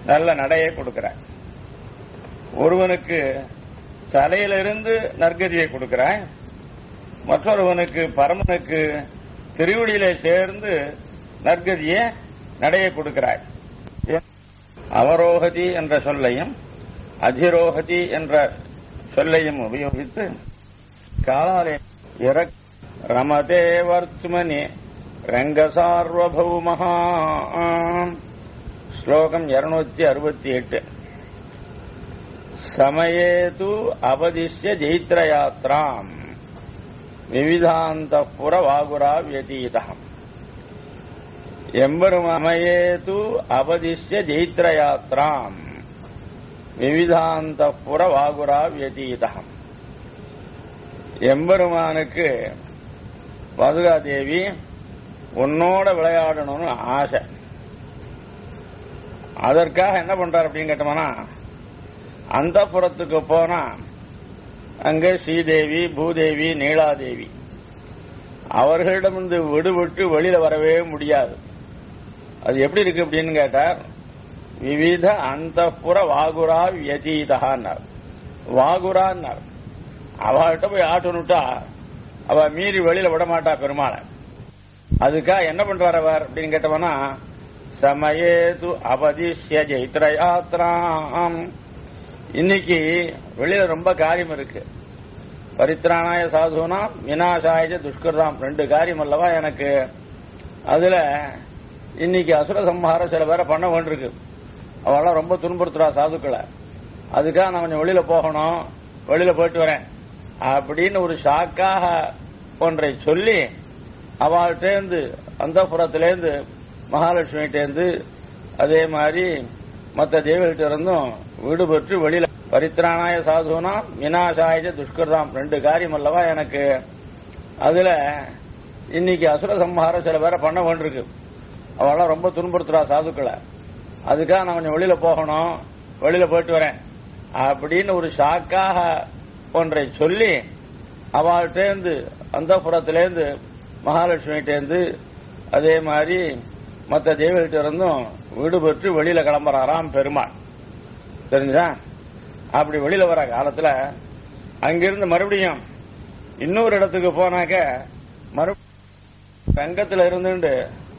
நல்ல நடையை கொடுக்கிறாய் ஒருவனுக்கு தலையிலிருந்து நற்கதியை கொடுக்கிறாய் மற்றொருவனுக்கு பரமனுக்கு திருவடியிலே சேர்ந்து நற்கதியை நடையை கொடுக்கிறாய் அவரோகதி என்ற சொல்லையும் அதிரோகதி என்ற சொல்லையும் உபயோகித்து காலாலே இறக் ரமதே வர்த்மனி ரங்கசார்வபௌமஹா ஸ்லோகம் இருநூத்தி அறுபத்தி எட்டு சமயேது அவதிஷ்ய ஜெயித்ர யாத்ராம் விவிதாந்தபுர வாகுரா வியதீதம் எம்பெருமயேது அவதிஷ்ய ஜெயித்ர யாத்ராம் விவிதாந்தபுர வாகுரா வியதீதம் எம்பெருமானுக்கு பாதுகாதேவி உன்னோட விளையாடணும்னு ஆசை அதற்காக என்ன பண்றார் அப்படின்னு கேட்டோம்னா அந்த புறத்துக்கு போனா அங்க ஸ்ரீதேவி பூதேவி நீலாதேவி அவர்களிடமிருந்து விடுபட்டு வெளியில வரவே முடியாது அது எப்படி இருக்கு அப்படின்னு கேட்டார் விவித அந்த புற வாகுரா வியதீதகான்னார் வாகுரான்னார் அவள்கிட்ட போய் ஆட்டணுட்டா அவ மீறி வெளியில விட மாட்டா பெருமாளை அதுக்காக என்ன பண்றார் அவர் அப்படின்னு கேட்டவனா சமயேது அவதிஷ்ய ஜெயித்ர யாத்ராம் இன்னைக்கு வெளியில ரொம்ப காரியம் இருக்கு பரித்ராணாய சாதுனா வினாசாய துஷ்கர்தாம் ரெண்டு காரியம் அல்லவா எனக்கு அதுல இன்னைக்கு அசுர சம்ஹாரம் சில பேரை பண்ண வேண்டியிருக்கு அவெல்லாம் ரொம்ப துன்புறுத்துறா சாதுக்களை அதுக்காக நான் கொஞ்சம் வெளியில போகணும் வெளியில போயிட்டு வரேன் அப்படின்னு ஒரு ஷாக்காக ஒன்றை சொல்லி அவள்கிட்டேருந்து அந்த புறத்திலேருந்து மகாலட்சுமிகிட்டேருந்து அதே மாதிரி மற்ற தேவிகிட்ட இருந்தும் வீடு பெற்று வெளியில பரித்ராணாய சாதுனா வினாசாய துஷ்கர்தாம் ரெண்டு காரியம் அல்லவா எனக்கு அதுல இன்னைக்கு அசுர சம்ஹாரம் சில பேரை பண்ண வேண்டியிருக்கு அவெல்லாம் ரொம்ப துன்புறுத்துறா சாதுக்களை அதுக்காக நான் கொஞ்சம் வெளியில போகணும் வெளியில போயிட்டு வரேன் அப்படின்னு ஒரு ஷாக்காக ஒன்றை சொல்லி அவள்கிட்டேருந்து அந்த புறத்திலேருந்து மகாலட்சுமிகிட்டேருந்து அதே மாதிரி மற்ற தேவிகிட்ட இருந்தும் வீடு பெற்று வெளியில கிளம்புறாராம் பெருமாள் தெரிஞ்சா அப்படி வெளியில வர காலத்துல அங்கிருந்து மறுபடியும் இன்னொரு இடத்துக்கு போனாக்க மறு ரங்கத்துல இருந்துட்டு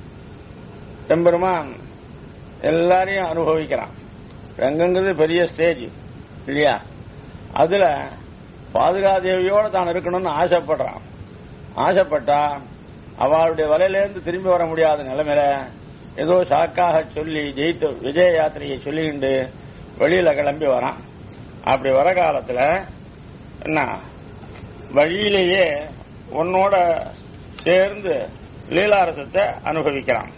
எம்பெருமான் எல்லாரையும் அனுபவிக்கிறான் ரங்கங்கிறது பெரிய ஸ்டேஜ் இல்லையா அதுல பாதுகாதேவியோட தான் இருக்கணும்னு ஆசைப்படுறான் ஆசைப்பட்டா அவளுடைய வலையிலேருந்து திரும்பி வர முடியாத நிலைமையில ஏதோ ஷாக்காக சொல்லி ஜெயித்து விஜய யாத்திரையை சொல்லிக்கிண்டு வெளியில கிளம்பி வரான் அப்படி வர காலத்துல என்ன வழியிலேயே உன்னோட சேர்ந்து லீலாரசத்தை அனுபவிக்கிறான்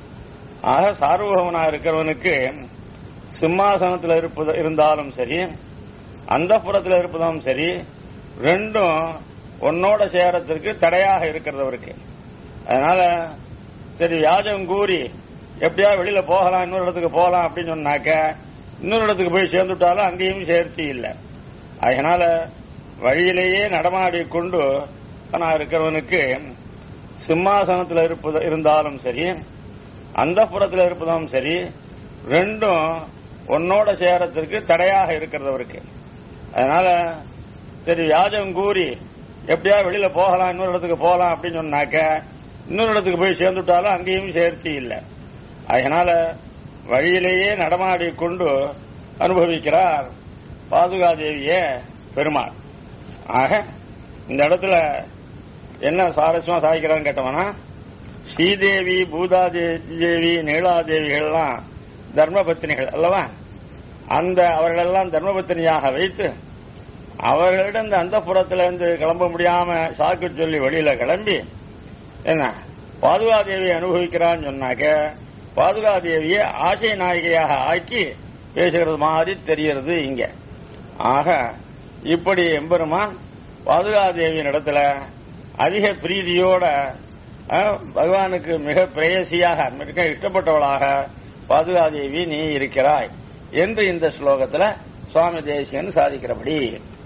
ஆக சார்வகமனா இருக்கிறவனுக்கு சிம்மாசனத்தில் இருப்பது இருந்தாலும் சரி அந்த புறத்தில் இருப்பதும் சரி ரெண்டும் உன்னோட சேரத்திற்கு தடையாக இருக்கிறதவருக்கு அதனால சரி வியாஜம் கூறி எப்படியா வெளியில போகலாம் இன்னொரு இடத்துக்கு போகலாம் அப்படின்னு சொன்னாக்க இன்னொரு இடத்துக்கு போய் சேர்ந்துட்டாலும் அங்கேயும் சேர்ச்சி இல்லை அதனால வழியிலேயே நடமாடி கொண்டு நான் இருக்கிறவனுக்கு சிம்மாசனத்தில் இருப்பது இருந்தாலும் சரி அந்த புறத்தில் இருப்பதும் சரி ரெண்டும் உன்னோட சேரத்திற்கு தடையாக இருக்கிறதவருக்கு அதனால சரி வியாஜம் கூறி எப்படியா வெளியில போகலாம் இன்னொரு இடத்துக்கு போகலாம் அப்படின்னு சொன்னாக்க இன்னொரு இடத்துக்கு போய் சேர்ந்துட்டாலும் அங்கேயும் சேர்ச்சி இல்லை அதனால வழியிலேயே நடமாடி கொண்டு அனுபவிக்கிறார் பாதுகாதேவிய பெருமாள் ஆக இந்த இடத்துல என்ன சுவாரஸ்யமா சாதிக்கிறான்னு கேட்டோம்னா ஸ்ரீதேவி பூதாதேவி நீலாதேவிகள்லாம் தர்மபத்தினிகள் அல்லவா அந்த அவர்களெல்லாம் தர்மபத்தினியாக வைத்து அவர்களிடம் இந்த அந்த புறத்திலிருந்து கிளம்ப முடியாம சாக்கு சொல்லி வெளியில கிளம்பி என்ன பாதுகாதேவி அனுபவிக்கிறான்னு சொன்னாக்க பாதுகாதேவியை ஆசை நாயகியாக ஆக்கி பேசுகிறது மாதிரி தெரிகிறது இங்க ஆக இப்படி எம்பெருமான் பாதுகாதேவியின் இடத்துல அதிக பிரீதியோட அஹ், பகவானுக்கு மிக பிரேயசியாக மிக இஷ்டப்பட்டவளாக பாதுகாதேவி நீ இருக்கிறாய் என்று இந்த ஸ்லோகத்துல சுவாமி தேசியன் சாதிக்கிறபடி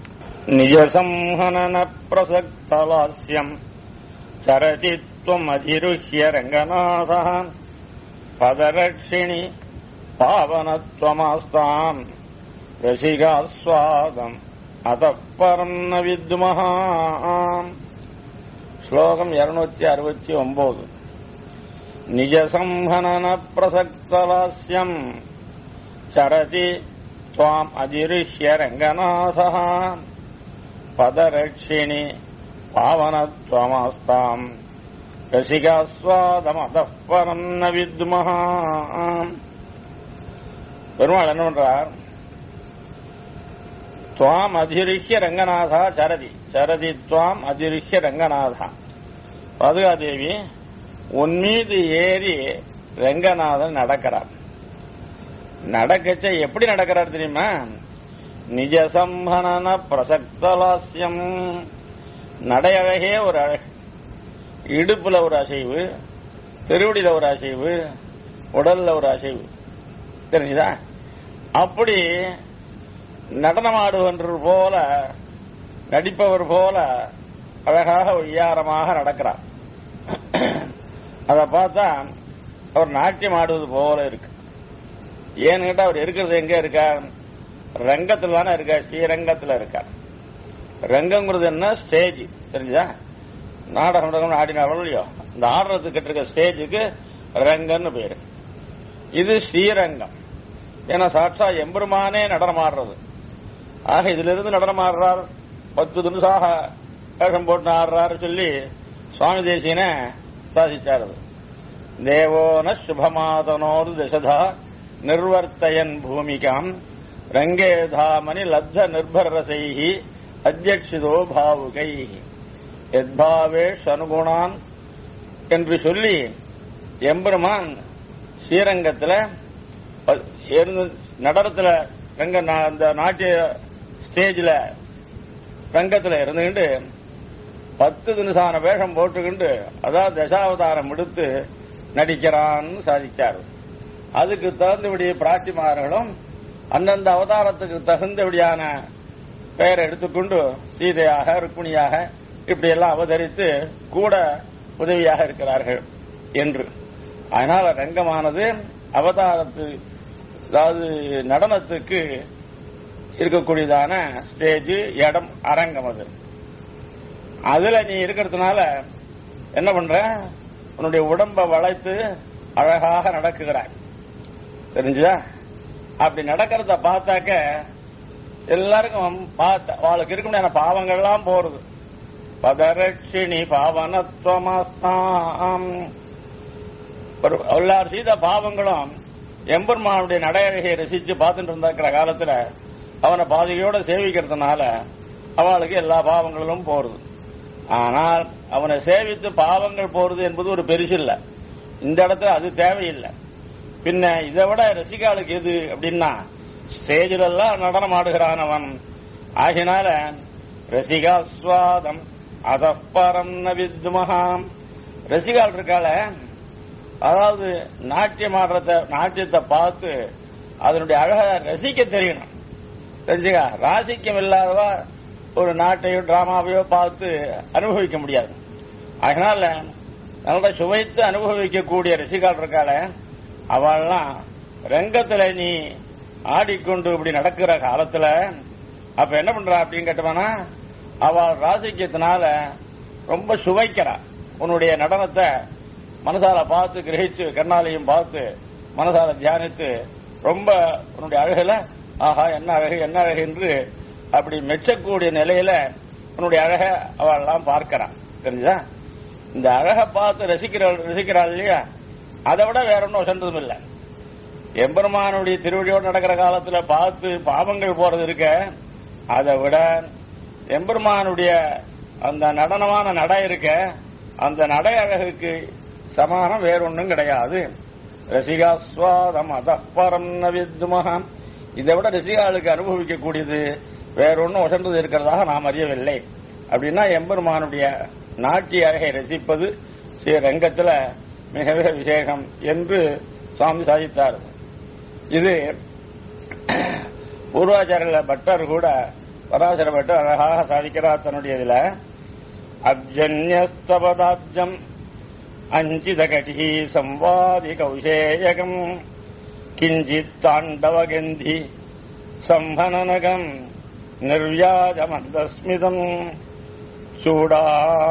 நிஜசம்ஹனன பிரசக்தலாஸ்யம் சரதி त्वमधिरुह्य रङ्गनाथः पदरक्षिणि பாவனத்வமாஸ்தாம் ரசிகாஸ்வாதம் அதப்பரம் ந வித்மஹா ஸ்லோகம் இருநூத்தி அறுபத்தி ஒன்பது நிஜசம்ஹனன பிரசக்தலாஸ்யம் சரதி त्वाम् अजिरिष्य रङ्गनाथः पदरक्षिणि पावनत्वमास्ताम् ரசிகாஸ்வாதமதः பரம் ந வித்மஹ பெருமாள் என்ன பண்றார் துவாம் அதிரிஷ்ய ரங்கநாதா சரதி சரதி துவாம் அதிரிஷ்ய ரங்கநாதா பாதுகாதேவி உன் மீது ஏறி ரங்கநாதன் நடக்கிறார் நடக்கச்ச எப்படி நடக்கிறார் தெரியுமா நிஜசம்பனன பிரசக்தலாசியம் நடையழகே ஒரு அழகு இடுப்புல ஒரு அசைவு திருவடியில ஒரு அசைவு உடல்ல ஒரு அசைவு தெரிஞ்சுதா அப்படி நடனமாடுவன்று போல நடிப்பவர் போல அழகாக ஒய்யாரமாக நடக்கிறார் அதை பார்த்தா அவர் நாட்டியம் ஆடுவது போல இருக்கு ஏன்னு கேட்டா அவர் இருக்கிறது எங்க இருக்கார் ரங்கத்துல தானே இருக்கார் ஸ்ரீரங்கத்துல இருக்கார் ரங்கங்கிறது என்ன ஸ்டேஜ் தெரிஞ்சுதா நாடகம் நாடகம் ஆடினாலும் இல்லையோ இந்த ஆடுறதுக்கு இருக்க ஸ்டேஜுக்கு ரங்கன்னு பேரு இது ஸ்ரீரங்கம் ஏன்னா சாட்சா எம்பெருமானே நடனம் ஆடுறது ஆக இதுல இருந்து நடனம் ஆடுறார் பத்து நிமிஷமாக வேஷம் போட்டு ஆடுறாரு சொல்லி சுவாமி தேசியன சாதிச்சார் அது. தேவோன சுபமாதனோர் தசதா நிர்வர்த்தயன் பூமிகாம் ரங்கே தாமனி லப்த நிர்பரசைஹி அத்தியட்சிதோ பாவுகை எத்பாவேஷ் அனுகுணான் என்று சொல்லி எம்பெருமான் ஸ்ரீரங்கத்துல ப- இருந்து நடனத்துல ரங்க நா- அந்த நாட்டிய ஸ்டேஜ்ல ரங்கத்துல இருந்துகிட்டு பத்து தினசான வேஷம் போட்டுக்கிண்டு அதாவது தசாவதாரம் எடுத்து நடிக்கிறான்னு சாதிச்சார் அதுக்கு தகுந்தபடி பிராட்டிமார்களும் அந்தந்த அவதாரத்துக்கு தகுந்தபடியான பெயரை எடுத்துக்கொண்டு சீதையாக ருக்மிணியாக இப்படி எல்லாம் அவதரித்து கூட உதவியாக இருக்கிறார்கள் என்று அதனால ரங்கமானது அவதாரத்து அதாவது நடனத்துக்கு இருக்கக்கூடியதான ஸ்டேஜ் இடம் அரங்கம் அது அதுல நீ இருக்கிறதுனால என்ன பண்ற உன்னுடைய உடம்ப வளைத்து அழகாக நடக்குகிறாய் தெரிஞ்சுதா அப்படி நடக்கிறத பார்த்தாக்க எல்லாருக்கும் பார்த்த அவளுக்கு இருக்க முடியாத பாவங்கள்லாம் போறது பதரட்சிணி பாவனத்துவமாஸ்தாம் ஒரு- எல்லார் செய்த பாவங்களும் எம்பெருமானுடைய நடையழகையை ரசிச்சு பார்த்துட்டு இருந்திருக்கிற காலத்துல அவனை பாதையோட சேவிக்கிறதுனால அவளுக்கு எல்லா பாவங்களும் போறது ஆனால் அவனை சேவித்து பாவங்கள் போறது என்பது ஒரு பெருசு இல்ல இந்த இடத்துல அது தேவையில்லை பின்ன இதை விட ரசிகாளுக்கு எது அப்படின்னா ஸ்டேஜில் எல்லாம் நடனம் ஆடுகிறான் அவன் ஆகினால ரசிகாஸ்வாதம் அதப்பரம் ந வித்மகாம் ரசிகால் இருக்கால அதாவது நாட்டியம் ஆடுறத நாட்டியத்தை பார்த்து அதனுடைய அழகை ரசிக்க தெரியணும் தெரிஞ்சுக்கா ராசிக்கம் இல்லாதவா ஒரு நாட்டையோ டிராமாவையோ பார்த்து அனுபவிக்க முடியாது அதனால நல்லா சுவைத்து அனுபவிக்கக்கூடிய ரசிகால் இருக்கால அவள்லாம் ரங்கத்துல நீ ஆடிக்கொண்டு இப்படி நடக்கிற காலத்துல அப்ப என்ன பண்றா அப்படின்னு கேட்டவனா அவள் ராசிக்கத்தினால ரொம்ப சுவைக்கிறா உன்னுடைய நடனத்தை மனசால பார்த்து கிரகிச்சு கண்ணாலையும் பார்த்து மனசால தியானித்து ரொம்ப உன்னுடைய அழகுல ஆஹா என்ன அழகு என்ன அழகு என்று அப்படி மெச்சக்கூடிய நிலையில உன்னுடைய அழக அவள் எல்லாம் பார்க்கிறான் தெரிஞ்சுதா இந்த அழகை பார்த்து ரசிக்கிறாள் ரசிக்கிறாள் இல்லையா அதை விட வேற ஒன்றும் வசந்ததும் இல்லை எம்பெருமானுடைய திருவடியோடு நடக்கிற காலத்துல பார்த்து பாவங்கள் போறது இருக்க அதை விட எம்பெருமானுடைய அந்த நடனமான நடை இருக்க அந்த நடை அழகுக்கு சமானம் வேறொன்றும் கிடையாது ரசிகாஸ்வாதம் அதப்பரம் ந வித்மகம் இதை விட ரசிகாளுக்கு அனுபவிக்கக்கூடியது வேறொன்றும் வசந்தது இருக்கிறதாக நாம் அறியவில்லை அப்படின்னா எம்பெருமானுடைய நாட்டிய அழகை ரசிப்பது ஸ்ரீரங்கத்துல மிகவே விசேஷம் என்று சுவாமி சாதித்தார் இது பூர்வாச்சாரிய பட்டர் கூட பராசர பட்டர் அழகாக சாதிக்கிறார் தன்னுடைய இதுல அப்ஜன்யஸ்தபதாப்ஜம் அஞ்சித கட்டி சம்வாதி கௌசேயகம் கிஞ்சித் தாண்டவகந்தி சம்பனனகம் நிர்வியாஜமந்தஸ்மிதம் சூடா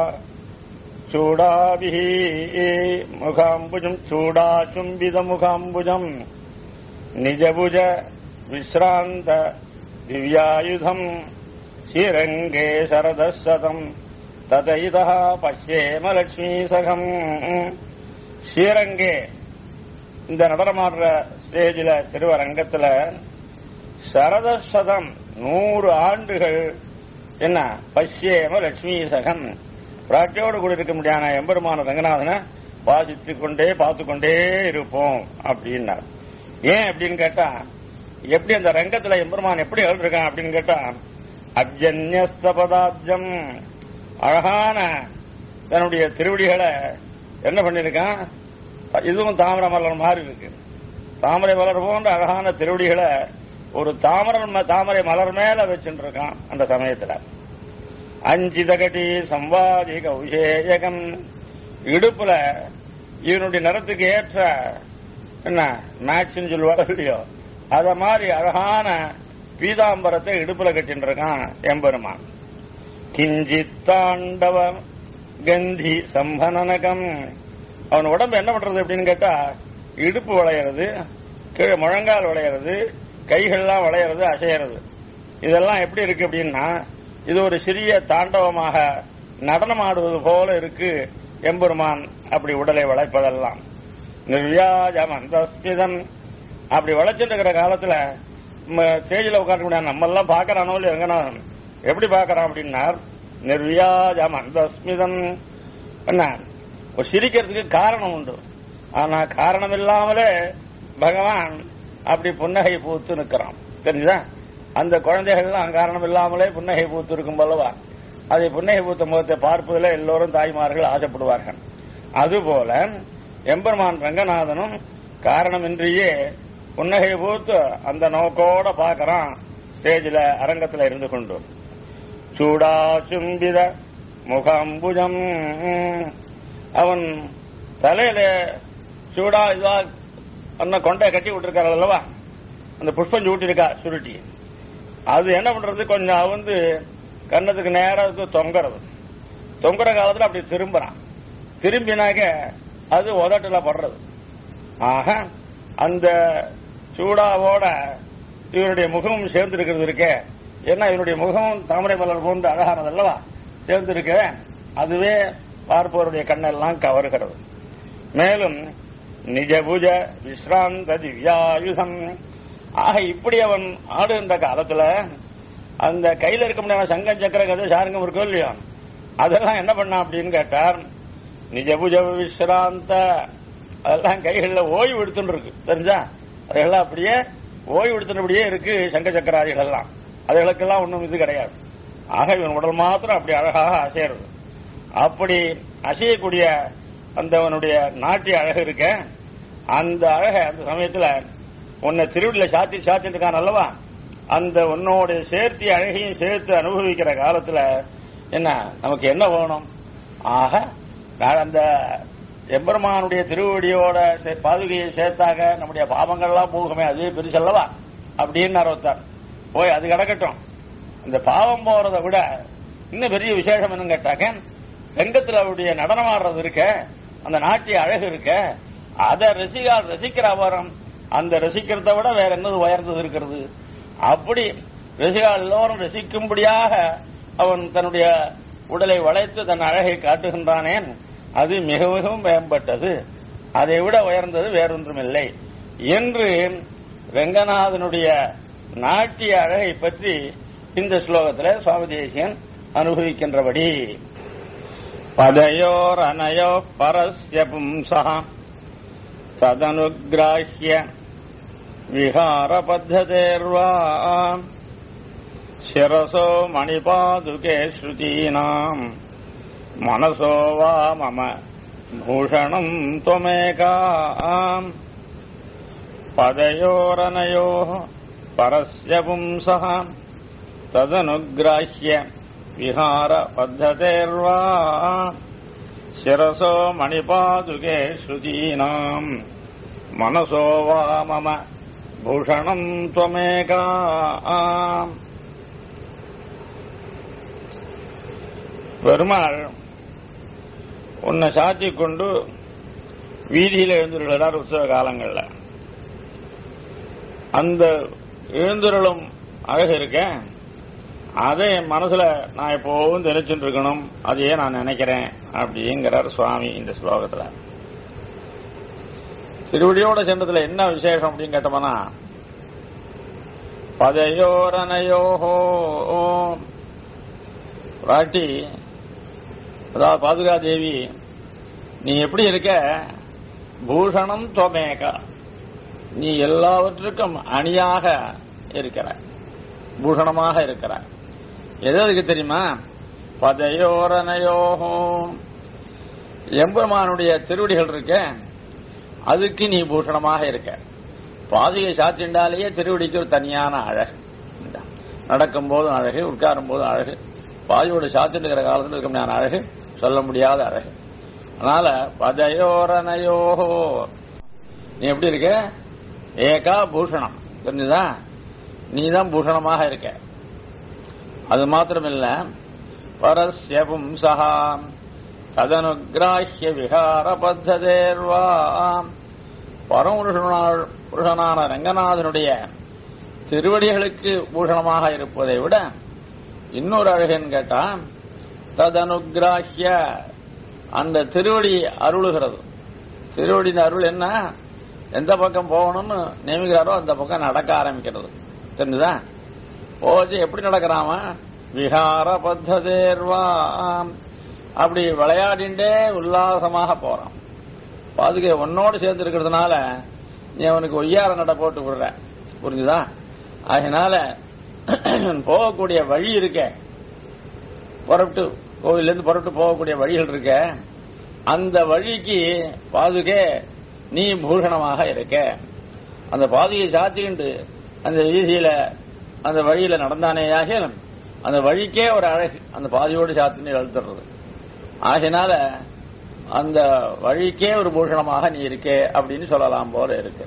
चूडाभिः मुखाम्बुजम् चूडाचुम्बितमुखाम्बुजम् निजभुज विश्रान्त दिव्यायुधम् श्रीरङ्गे शरदः शतम् तत इतः पश्येम லட்சுமீசகம் ஸ்ரீரங்கே இந்த நடனமாடுற ஸ்டேஜில் திருவரங்கத்துல சரதசதம் நூறு ஆண்டுகள் என்ன பஷ்யேம லட்சுமீசகம் பிராட்டியோடு கூட இருக்க முடியாத எம்பெருமான ரங்கநாதனை வாசித்து கொண்டே பார்த்து கொண்டே இருப்போம் அப்படின்னார் ஏன் அப்படின்னு கேட்டா எப்படி அந்த ரங்கத்துல எம்பெருமான் எப்படி எழுதிருக்கான் அப்படின்னு கேட்டா அஜன்யஸ்தபதாப்ஜம் அழகான தன்னுடைய திருவடிகளை என்ன பண்ணிருக்கான் இதுவும் தாமரை மலர் மாதிரி இருக்கு தாமரை மலர் போன்ற அழகான திருவடிகளை ஒரு தாமரை தாமரை மலர் மேல வச்சுட்டு இருக்கான் அந்த சமயத்துல அஞ்சிதகடி சம்வாதி கௌசேயகம் இடுப்புல இவனுடைய நிறத்துக்கு ஏற்ற என்ன மேட்ச்னு சொல்லுவாங்க இல்லையோ அத மாதிரி அழகான பீதாம்பரத்தை இடுப்புல கட்டின்னு இருக்கான் எம்பெருமான் கிஞ்சித் தாண்டவ கந்தி சம்பனனகம் அவன் உடம்பு என்ன பண்றது அப்படின்னு கேட்டா இடுப்பு வளையிறது கீழே முழங்கால் வளையிறது கைகள்லாம் வளையிறது அசையறது இதெல்லாம் எப்படி இருக்கு அப்படின்னா இது ஒரு சிறிய தாண்டவமாக நடனமாடுவது போல இருக்கு எம்பெருமான் அப்படி உடலை வளைப்பதெல்லாம் நிர்வியாஜம் அந்தஸ்மிதம் அப்படி வளைச்சிட்டு இருக்கிற காலத்துல ஸ்டேஜில் உட்கார முடியாது நம்ம எல்லாம் பாக்குறானோ இல்லையா ரங்கநாதன் எப்படி பாக்குறான் அப்படின்னா நிர்வியாஜம் அந்தஸ்மிதம் என்ன ஒரு சிரிக்கிறதுக்கு காரணம் உண்டு ஆனா காரணம் இல்லாமலே பகவான் அப்படி புன்னகை பூத்து நிற்கிறான் தெரிஞ்சுதா அந்த குழந்தைகள்லாம் காரணம் இல்லாமலே புன்னகை பூத்து இருக்கும் அல்லவா அதை புன்னகை பூத்த முகத்தை பார்ப்பதில் எல்லோரும் தாய்மார்கள் ஆசைப்படுவார்கள் அதுபோல எம்பெருமான் ரங்கநாதனும் காரணமின்றியே புன்னகை பூத்து அந்த நோக்கோட பார்க்கறான் ஸ்டேஜில் அரங்கத்தில் இருந்து கொண்டு சூடா சும்பித முகாம்புஜம் அவன் தலையில சூடா இதா அந்த கொண்டை கட்டி விட்டுருக்காரு அல்லவா அந்த புஷ்பம் சூட்டிருக்கா சுருட்டி அது என்ன பண்றது கொஞ்சம் வந்து கன்னத்துக்கு நேரம் தொங்குறது தொங்குற காலத்துல அப்படி திரும்புறான் திரும்பினாக்க அது உதட்டுல படுறது ஆக அந்த சூடாவோட இவருடைய முகமும் சேர்ந்து இருக்கிறது இருக்கே ஏன்னா இவருடைய முகமும் தாமரை மலர் போன்று அழகானது அல்லவா சேர்ந்து இருக்க அதுவே பார்ப்பவருடைய கண்ணெல்லாம் கவருகிறது மேலும் நிஜபுஜ விஸ்ராந்த திவ்யாயுதம் ஆக இப்படி அவன் ஆடுகின்ற காலத்துல அந்த கையில இருக்க முடியாத சங்கம் சக்கர கதை சாருங்கம் இருக்கும் இல்லையோ அதெல்லாம் என்ன பண்ணான் அப்படின்னு கேட்டார் நிஜபுஜ விஸ்ராந்த அதெல்லாம் கைகளில் ஓய்வு எடுத்துன்னு இருக்கு தெரிஞ்சா அதெல்லாம் அப்படியே ஓய்வு எடுத்துனபடியே இருக்கு சங்க சக்கராதிகள் எல்லாம் அதுகளுக்கெல்லாம் ஒன்றும் இது கிடையாது ஆக இவன் உடல் மாத்திரம் அப்படி அழகாக அசையிறது அப்படி அசையக்கூடிய அந்தவனுடைய நாட்டிய அழகு இருக்க அந்த அழக அந்த சமயத்துல உன்னை திருவிழில சாத்தி சாத்திட்டு இருக்கான் அல்லவா அந்த உன்னோட சேர்த்தி அழகையும் சேர்த்து அனுபவிக்கிற காலத்துல என்ன நமக்கு என்ன வேணும் ஆக நான் அந்த எம்பெருமானுடைய திருவடியோட சே- பாதுகையை சேர்த்தாக நம்முடைய பாவங்கள்லாம் போகுமே அதுவே பெருசல்லவா அப்படின்னு ஒருத்தர் போய் அது கிடக்கட்டும் இந்த பாவம் போறதை விட இன்னும் பெரிய விசேஷம் என்னன்னு கேட்டாக்க ரங்கத்துல அவருடைய நடனம் ஆடுறது இருக்க அந்த நாட்டிய அழகு இருக்க அதை ரசிகால் ரசிக்கிற அவரம் அந்த ரசிக்கிறதை விட வேற என்னது உயர்ந்தது இருக்கிறது அப்படி ரசிகால் எல்லோரும் ரசிக்கும்படியாக அவன் தன்னுடைய உடலை வளைத்து தன் அழகை காட்டுகின்றானேன் அது மிக மிகவும் மேம்பட்டது அதை விட உயர்ந்தது வேறொன்றுமில்லை என்று ரங்கநாதனுடைய நாட்டிய அழகை பற்றி இந்த ஸ்லோகத்தில் சுவாமி தேசியன் அனுபவிக்கின்றபடி பதயோர் அனயோ பரஸ்ய பும்சா ததனுகிராஹ்ய விஹார பத்ததேர்வா शिरसो मणिपादुके श्रुतीनाम् मनसो वा मम भूषणम् त्वमेका पदयोरनयोः परस्य पुंसः तदनुग्राह्य विहारपद्धतेर्वा शिरसो मणिपादुके श्रुतीनाम् मनसो वा मम பூஷணம் துவமேகா பெருமாள் உன்னை சாட்சி கொண்டு வீதியில் எழுந்துள்ளார் உற்சவ காலங்கள்ல அந்த எழுந்துருளும் அழகு இருக்க அதை என் மனசுல நான் எப்போவும் தெரிச்சுட்டு இருக்கணும் அதையே நான் நினைக்கிறேன் அப்படிங்கிறார் சுவாமி இந்த ஸ்லோகத்துல திருவடியோட சென்றதுல என்ன விசேஷம் அப்படின்னு கேட்டோம்னா பதையோரனையோஹோ ராட்டி அதாவது பாதுகா தேவி நீ எப்படி இருக்க பூஷணம் தொமேகா நீ எல்லாவற்றுக்கும் அணியாக இருக்கிற பூஷணமாக இருக்கிற எது அதுக்கு தெரியுமா பதையோரனையோஹோ எம்பெருமானுடைய திருவடிகள் இருக்க அதுக்கு நீ பூஷணமாக இருக்க பாதையை சாத்திண்டாலேயே திருவடிக்கு ஒரு தனியான அழகு நடக்கும் போதும் அழகு உட்காரும் போதும் அழகு பாதையோட சாத்திட்டு காலத்தில் இருக்க முடியாத அழகு சொல்ல முடியாத அழகு அதனால பதையோரனையோஹோ நீ எப்படி இருக்க ஏகா பூஷணம் தெரிஞ்சுதா நீ தான் பூஷணமாக இருக்க அது மாத்திரமில்ல பரஸ்ய பும்சகா ததனுகிராஹ்ய விகார பத்ததேர்வா பரமபுருஷனான ரங்கநாதனுடைய திருவடிகளுக்கு பூஷணமாக இருப்பதை விட இன்னொரு அழகன்னு கேட்டா ததனுகிராஹ்ய அந்த திருவடி அருளுகிறது திருவடியின் அருள் என்ன எந்த பக்கம் போகணும்னு நியமிக்கிறாரோ அந்த பக்கம் நடக்க ஆரம்பிக்கிறது தெரிஞ்சுதா போச்சு எப்படி நடக்கிறாம விஹார பத்ததேர்வா அப்படி விளையாடிண்டே உல்லாசமாக போறான் பாதுகை உன்னோடு சேர்ந்து இருக்கிறதுனால நீ அவனுக்கு ஒய்யார நட போட்டு விடுற புரிஞ்சுதா அதனால போகக்கூடிய வழி இருக்க புறப்பட்டு கோவிலிருந்து புறப்பட்டு போகக்கூடிய வழிகள் இருக்க அந்த வழிக்கு பாதுகே நீ பூஷணமாக இருக்க அந்த பாதையை சாத்திக்கிண்டு அந்த வீதியில அந்த வழியில நடந்தானேயாக அந்த வழிக்கே ஒரு அழகு அந்த பாதையோடு சாத்தின்னு எழுத்துறது ஆகினால அந்த வழிக்கே ஒரு பூஷணமாக நீ இருக்கே அப்படின்னு சொல்லலாம் போல இருக்கு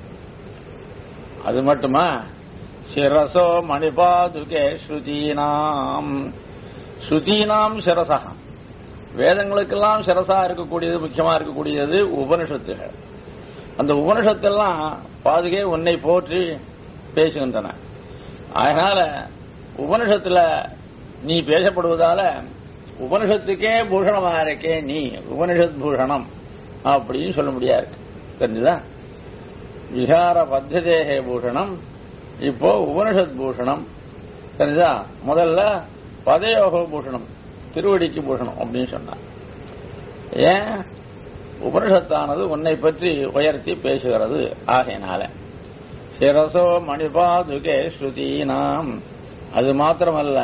அது மட்டுமா சிரசோ மணிபாதுகே ஸ்ருதீனாம் ஸ்ருதீனாம் சிரசகம் வேதங்களுக்கெல்லாம் சிரசா இருக்கக்கூடியது முக்கியமா இருக்கக்கூடியது உபனிஷத்துகள் அந்த உபனிஷத்தெல்லாம் பாதுகே உன்னை போற்றி பேசுகின்றன அதனால உபனிஷத்துல நீ பேசப்படுவதால உபனிஷத்துக்கே பூஷணமா இருக்கே நீ உபனிஷத் பூஷணம் அப்படின்னு சொல்ல முடியாது தெரிஞ்சுதா விகார பத்ததேகே பூஷணம் இப்போ உபனிஷத் பூஷணம் தெரிஞ்சுதா முதல்ல பதயோக பூஷணம் திருவடிக்கு பூஷணம் அப்படின்னு சொன்னான் ஏன் உபனிஷத்தானது உன்னை பற்றி உயர்த்தி பேசுகிறது ஆகையினால சிரசோ மணிபாதுகே ஸ்ருதீனாம் அது மாத்திரமல்ல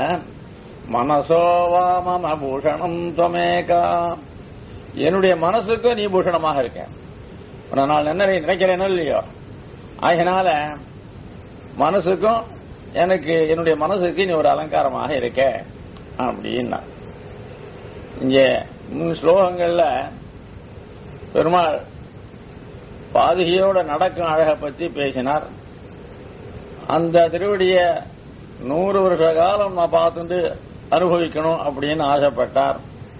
மனசோவா மம பூஷணம் துவமேகா என்னுடைய மனசுக்கு நீ பூஷணமாக இருக்க நான் என்ன நினைக்கிறேனோ இல்லையோ ஆகினால மனசுக்கும் எனக்கு என்னுடைய மனசுக்கு நீ ஒரு அலங்காரமாக இருக்க அப்படின்னா இங்க முன் ஸ்லோகங்கள்ல பெருமாள் பாதுகையோட நடக்கும் அழகை பற்றி பேசினார் அந்த திருவடிய நூறு வருஷ காலம் நான் பார்த்துட்டு அனுபவிக்கணும் அப்படின்னு ஆசைப்பட்டார்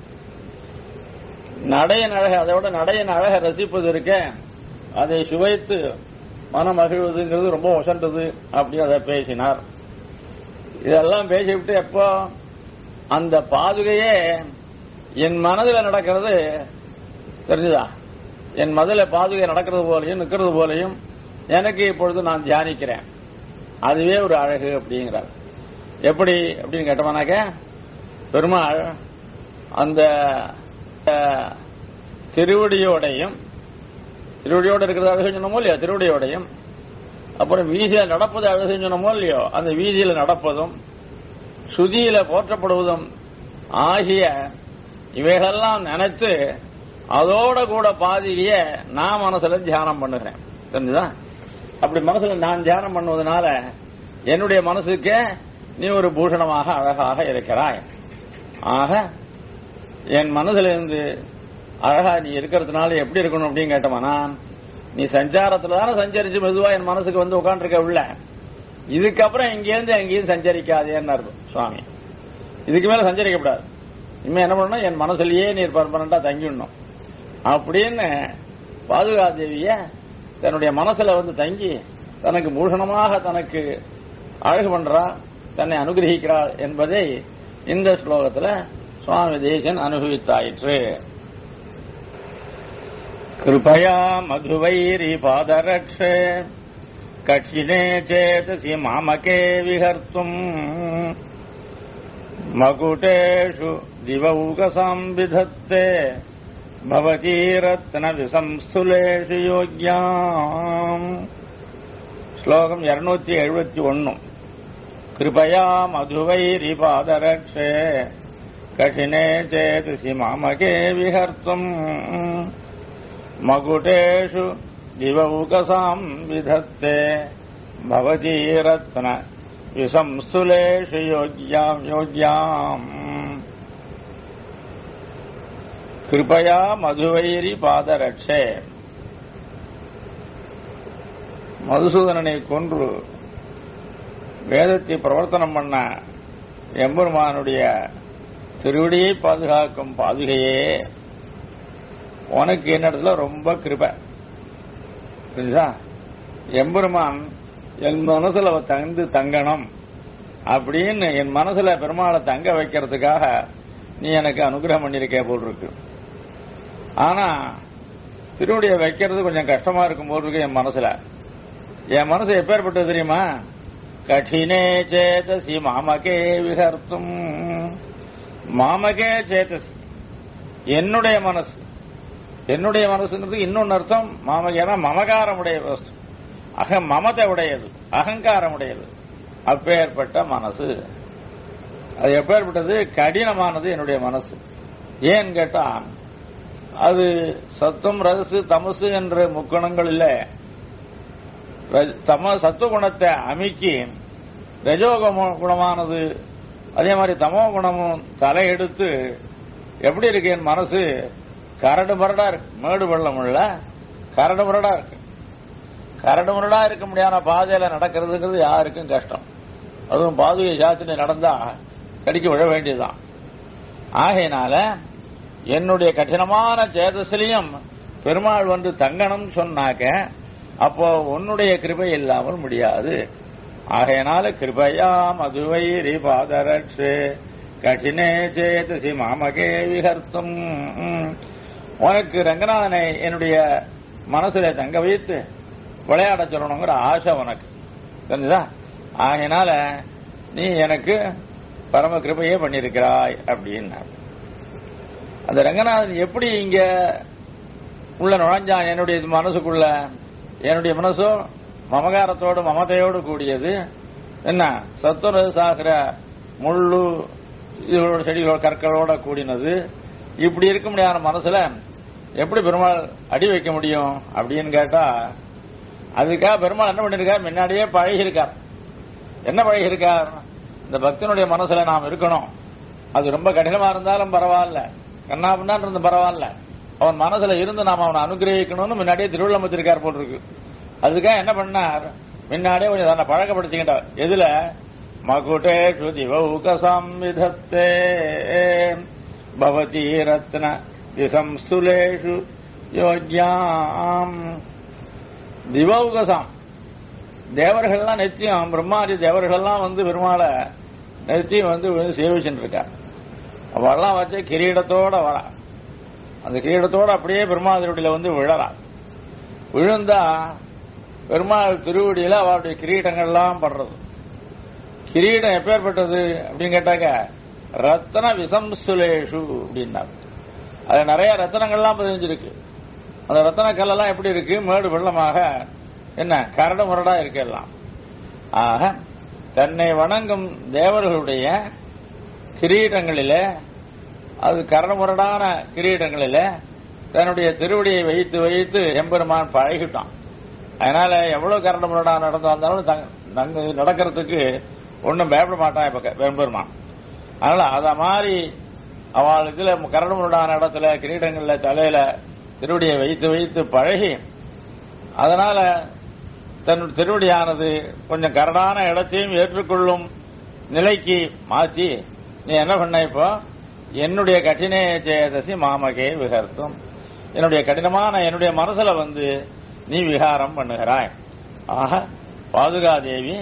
நடையின் அழகை அதை விட நடையின் அழகை ரசிப்பது இருக்க அதை சுவைத்து மனம் மகிழ்வதுங்கிறது ரொம்ப ஒசண்டது அப்படின்னு அதை பேசினார் இதெல்லாம் பேசிவிட்டு எப்போ அந்த பாதுகையே என் மனதில் நடக்கிறது தெரிஞ்சுதா என் மதில பாதுகை நடக்கிறது போலையும் நிற்கிறது போலையும் எனக்கு இப்பொழுது நான் தியானிக்கிறேன் அதுவே ஒரு அழகு அப்படிங்கிறார் எப்படி அப்படின்னு கேட்டோம்னாக்க பெருமாள் அந்த அஹ், திருவடியோடையும் திருவடியோட இருக்கிறது அழகு சொன்னமோ இல்லையோ திருவடியோடையும் அப்புறம் வீதியில நடப்பது அழகு சொன்னமோ இல்லையோ அந்த வீதியில நடப்பதும் சுதியில போற்றப்படுவதும் ஆகிய இவைகளெல்லாம் நினைத்து அதோட கூட பாதிய நான் மனசுல தியானம் பண்ணுகிறேன் தெரிஞ்சுதா அப்படி மனசுல நான் தியானம் பண்ணுவதனால என்னுடைய மனசுக்கு நீ ஒரு பூஷணமாக அழகாக இருக்கிறாய் ஆக என் மனசுல இருந்து அழகா நீ இருக்கிறதுனால எப்படி இருக்கணும் அப்படின்னு கேட்டோம்னா நீ சஞ்சாரத்துல தானே சஞ்சரிச்சு மெதுவா என் மனசுக்கு வந்து உட்காந்துருக்க உள்ள இதுக்கப்புறம் இங்கேருந்து எங்கேயும் சஞ்சரிக்காதேன்னு அர்த்தம் சுவாமி இதுக்கு மேல சஞ்சரிக்கப்படாது இனிமே என்ன பண்ணணும் என் மனசுலயே நீர் பர்மனண்டா தங்கிடணும் அப்படின்னு பாதுகாதேவிய தன்னுடைய மனசுல வந்து தங்கி தனக்கு பூஷணமாக தனக்கு அழகு பண்றா தன்னை அனுகிரகிக்கிறாள் என்பதை இந்த ஸ்லோகத்துல சுவாமி தேசன் அனுபவித்தாயிற்று கிருபயா மதுவைரி பாதரக்ஷே கட்சினே சேதசி மாமகே விஹர்த்தும் மகுடேஷு திவௌகசாம் விதத்தே भवती ரத்னவிசம்ஸ்துலேஷு யோக்யாம் ஸ்லோகம் இருநூத்தி எழுபத்தி ஒன்னு கிருபயா மதுவைரி பாதரக்ஷே கఠినే சேதசி மாமகே விஹர்த்தும் மகுடேஷு திவௌகசாம் விதத்தே பவதி ரத்ன விசம்ஸ்துலேஷு யோக்யாம் யோக்யாம் கிருபயா மதுவைரி பாதரட்சே மதுசூதனனை கொன்று வேதத்தை பிரவர்த்தனம் பண்ண எம்பெருமானுடைய திருவடியை பாதுகாக்கும் பாதுகையே உனக்கு என்னிடத்துல ரொம்ப கிருபை புரியுதா எம்பெருமான் என் மனசுல அவ தந்து தங்கணும் அப்படின்னு என் மனசுல பெருமாளை தங்க வைக்கிறதுக்காக நீ எனக்கு அனுகிரகம் பண்ணிருக்கே போல் இருக்கு ஆனா திருவடியை வைக்கிறது கொஞ்சம் கஷ்டமா இருக்கும் போல் இருக்கு என் மனசுல என் மனசு எப்பேற்பட்டது தெரியுமா கঠিனே சேதசி மாமகே விஹர்த்தும் மாமகே சேதசி என்னுடைய மனசு என்னுடைய மனசுங்கிறது இன்னொன்னு அர்த்தம் மாமகேனா மமகாரம் உடைய வஸ்து அக மமதை உடையது அகங்காரம் உடையது அப்பேற்பட்ட மனசு அது எப்பேற்பட்டது கடினமானது என்னுடைய மனசு ஏன்னு கேட்டா அது சத்துவம் ரகசு தமசு என்ற முக்குணங்களில் தம சத்துவ குணத்தை அமுக்கி ரஜோக குணமானது அதே மாதிரி தமோ குணமும் தலையெடுத்து எப்படி இருக்கு என் மனசு கரடு மரடா இருக்கு மேடு வெள்ளம் உள்ள கரடு முரடா இருக்கு கரடு முரடா இருக்க முடியாத பாதையில நடக்கிறதுங்கிறது யாருக்கும் கஷ்டம் அதுவும் பாதுகை சாத்தினை நடந்தா கடிக்க விழ வேண்டியதுதான் ஆகையினால என்னுடைய கடினமான சேதசிலையும் பெருமாள் வந்து தங்கணும் சொன்னாக்க அப்போ உன்னுடைய கிருபை இல்லாமல் முடியாது ஆகையினால கிருபையா மதுவைரி பாதரட்சு கடினே சேதசி மாமகே விகர்த்தும் உனக்கு ரங்கநாதனை என்னுடைய மனசுல தங்க வைத்து விளையாட சொல்லணுங்கிற ஆசை உனக்கு தெரிஞ்சுதா ஆகையினால நீ எனக்கு பரம கிருபையே பண்ணியிருக்கிறாய் அப்படின்னா அந்த ரங்கநாதன் எப்படி இங்க உள்ள நுழைஞ்சான் என்னுடைய மனசுக்குள்ள என்னுடைய மனசோ மமகாரத்தோடு மமதையோடு கூடியது என்ன சத்துர சாகிற முள்ளு இதோட செடிகளோட கற்களோட கூடினது இப்படி இருக்க முடியாத மனசுல எப்படி பெருமாள் அடி வைக்க முடியும் அப்படின்னு கேட்டா அதுக்காக பெருமாள் என்ன பண்ணிருக்கார் முன்னாடியே பழகியிருக்கார் என்ன பழகியிருக்கார் இந்த பக்தனுடைய மனசுல நாம் இருக்கணும் அது ரொம்ப கடினமா இருந்தாலும் பரவாயில்ல கண்ணாபின்னான் இருந்து பரவாயில்ல அவன் மனசுல இருந்து நாம் அவனை அனுகிரகிக்கணும்னு முன்னாடியே திருவிழம் வச்சிருக்கார் போல் இருக்கு அதுக்காக என்ன பண்ணார் முன்னாடியே கொஞ்சம் தன்னை பழக்கப்படுத்திக்கிட்டார் எதுல மகுடே சுதிவௌகசாம் விதத்தே பவதி ரத்ன திசம்சுலேஷு யோக்யாம் திவௌகசாம் தேவர்கள்லாம் நெத்தியம் பிரம்மாதி தேவர்கள்லாம் வந்து பெருமாளை நெத்தியம் வந்து சேவிச்சுட்டு இருக்கா அவெல்லாம் வச்சு கிரீடத்தோட வரா அந்த கிரீடத்தோட அப்படியே பெருமாதிருடியில வந்து விழறா விழுந்தா பெருமாள் திருவடியில அவருடைய கிரீடங்கள்லாம் படுறது கிரீடம் எப்பேற்பட்டது அப்படின்னு கேட்டாக்க ரத்தன விசம்சுலேஷு அப்படின்னாரு அது நிறைய ரத்தனங்கள்லாம் பதிஞ்சிருக்கு அந்த ரத்தன கல்லெல்லாம் எப்படி இருக்கு மேடு வெள்ளமாக என்ன கரடு முரடா இருக்கு எல்லாம் ஆக தன்னை வணங்கும் தேவர்களுடைய கிரீடங்களிலே அது கரடுமுரடான கிரீடங்களில தன்னுடைய திருவடியை வைத்து வைத்து எம்பெருமான் பழகிட்டான் அதனால எவ்வளவு கரண்டு முரடா நடந்து வந்தாலும் தங்க நடக்கிறதுக்கு ஒன்றும் பயப்பட மாட்டான் இப்ப எம்பெருமான் அதனால அத மாதிரி அவள் இதுல கரடு முரடான இடத்துல கிரீடங்கள்ல தலையில திருவடியை வைத்து வைத்து பழகி அதனால தன்னுடைய திருவடியானது கொஞ்சம் கரடான இடத்தையும் ஏற்றுக்கொள்ளும் நிலைக்கு மாற்றி நீ என்ன பண்ண இப்போ என்னுடைய கঠিனே சேதசி மாமகே விகர்த்தும் என்னுடைய கடினமான என்னுடைய மனசுல வந்து நீ விகாரம் பண்ணுகிறாய் ஆக பாதுகாதேவி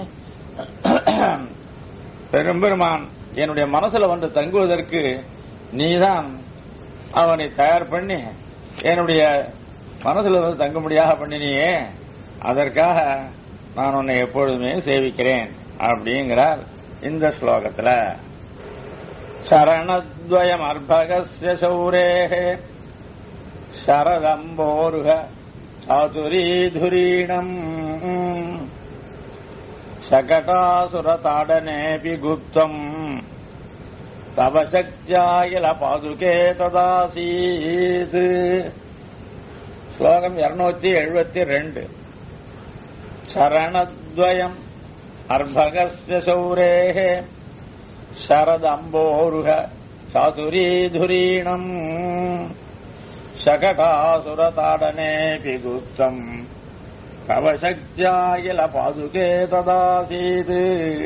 பெரும்பெருமான் என்னுடைய மனசுல வந்து தங்குவதற்கு நீதான் அவனை தயார் பண்ணி என்னுடைய மனசுல வந்து தங்கும்படியாக பண்ணினியே அதற்காக நான் உன்னை எப்பொழுதுமே சேவிக்கிறேன் அப்படிங்கிறார் இந்த ஸ்லோகத்துல சரணத்வயம் அர்பகஸ்ய சௌரேஹே சரதம்போருக சாதுரீதுரீணம் शकटासुरताडनेऽपि गुप्तम् तव शक्त्या किल पादुके तदासीत् ஸ்லோகம் இருநூத்தி எழுபத்தி ரெண்டு சரணத்வயம் அர்பகஸ்ய சௌரேः शरदम्बोरुह चातुरीधुरीणम् शकटासुरताडनेऽपि गुप्तम् तव शक्त्या किल पादुके तदासीत्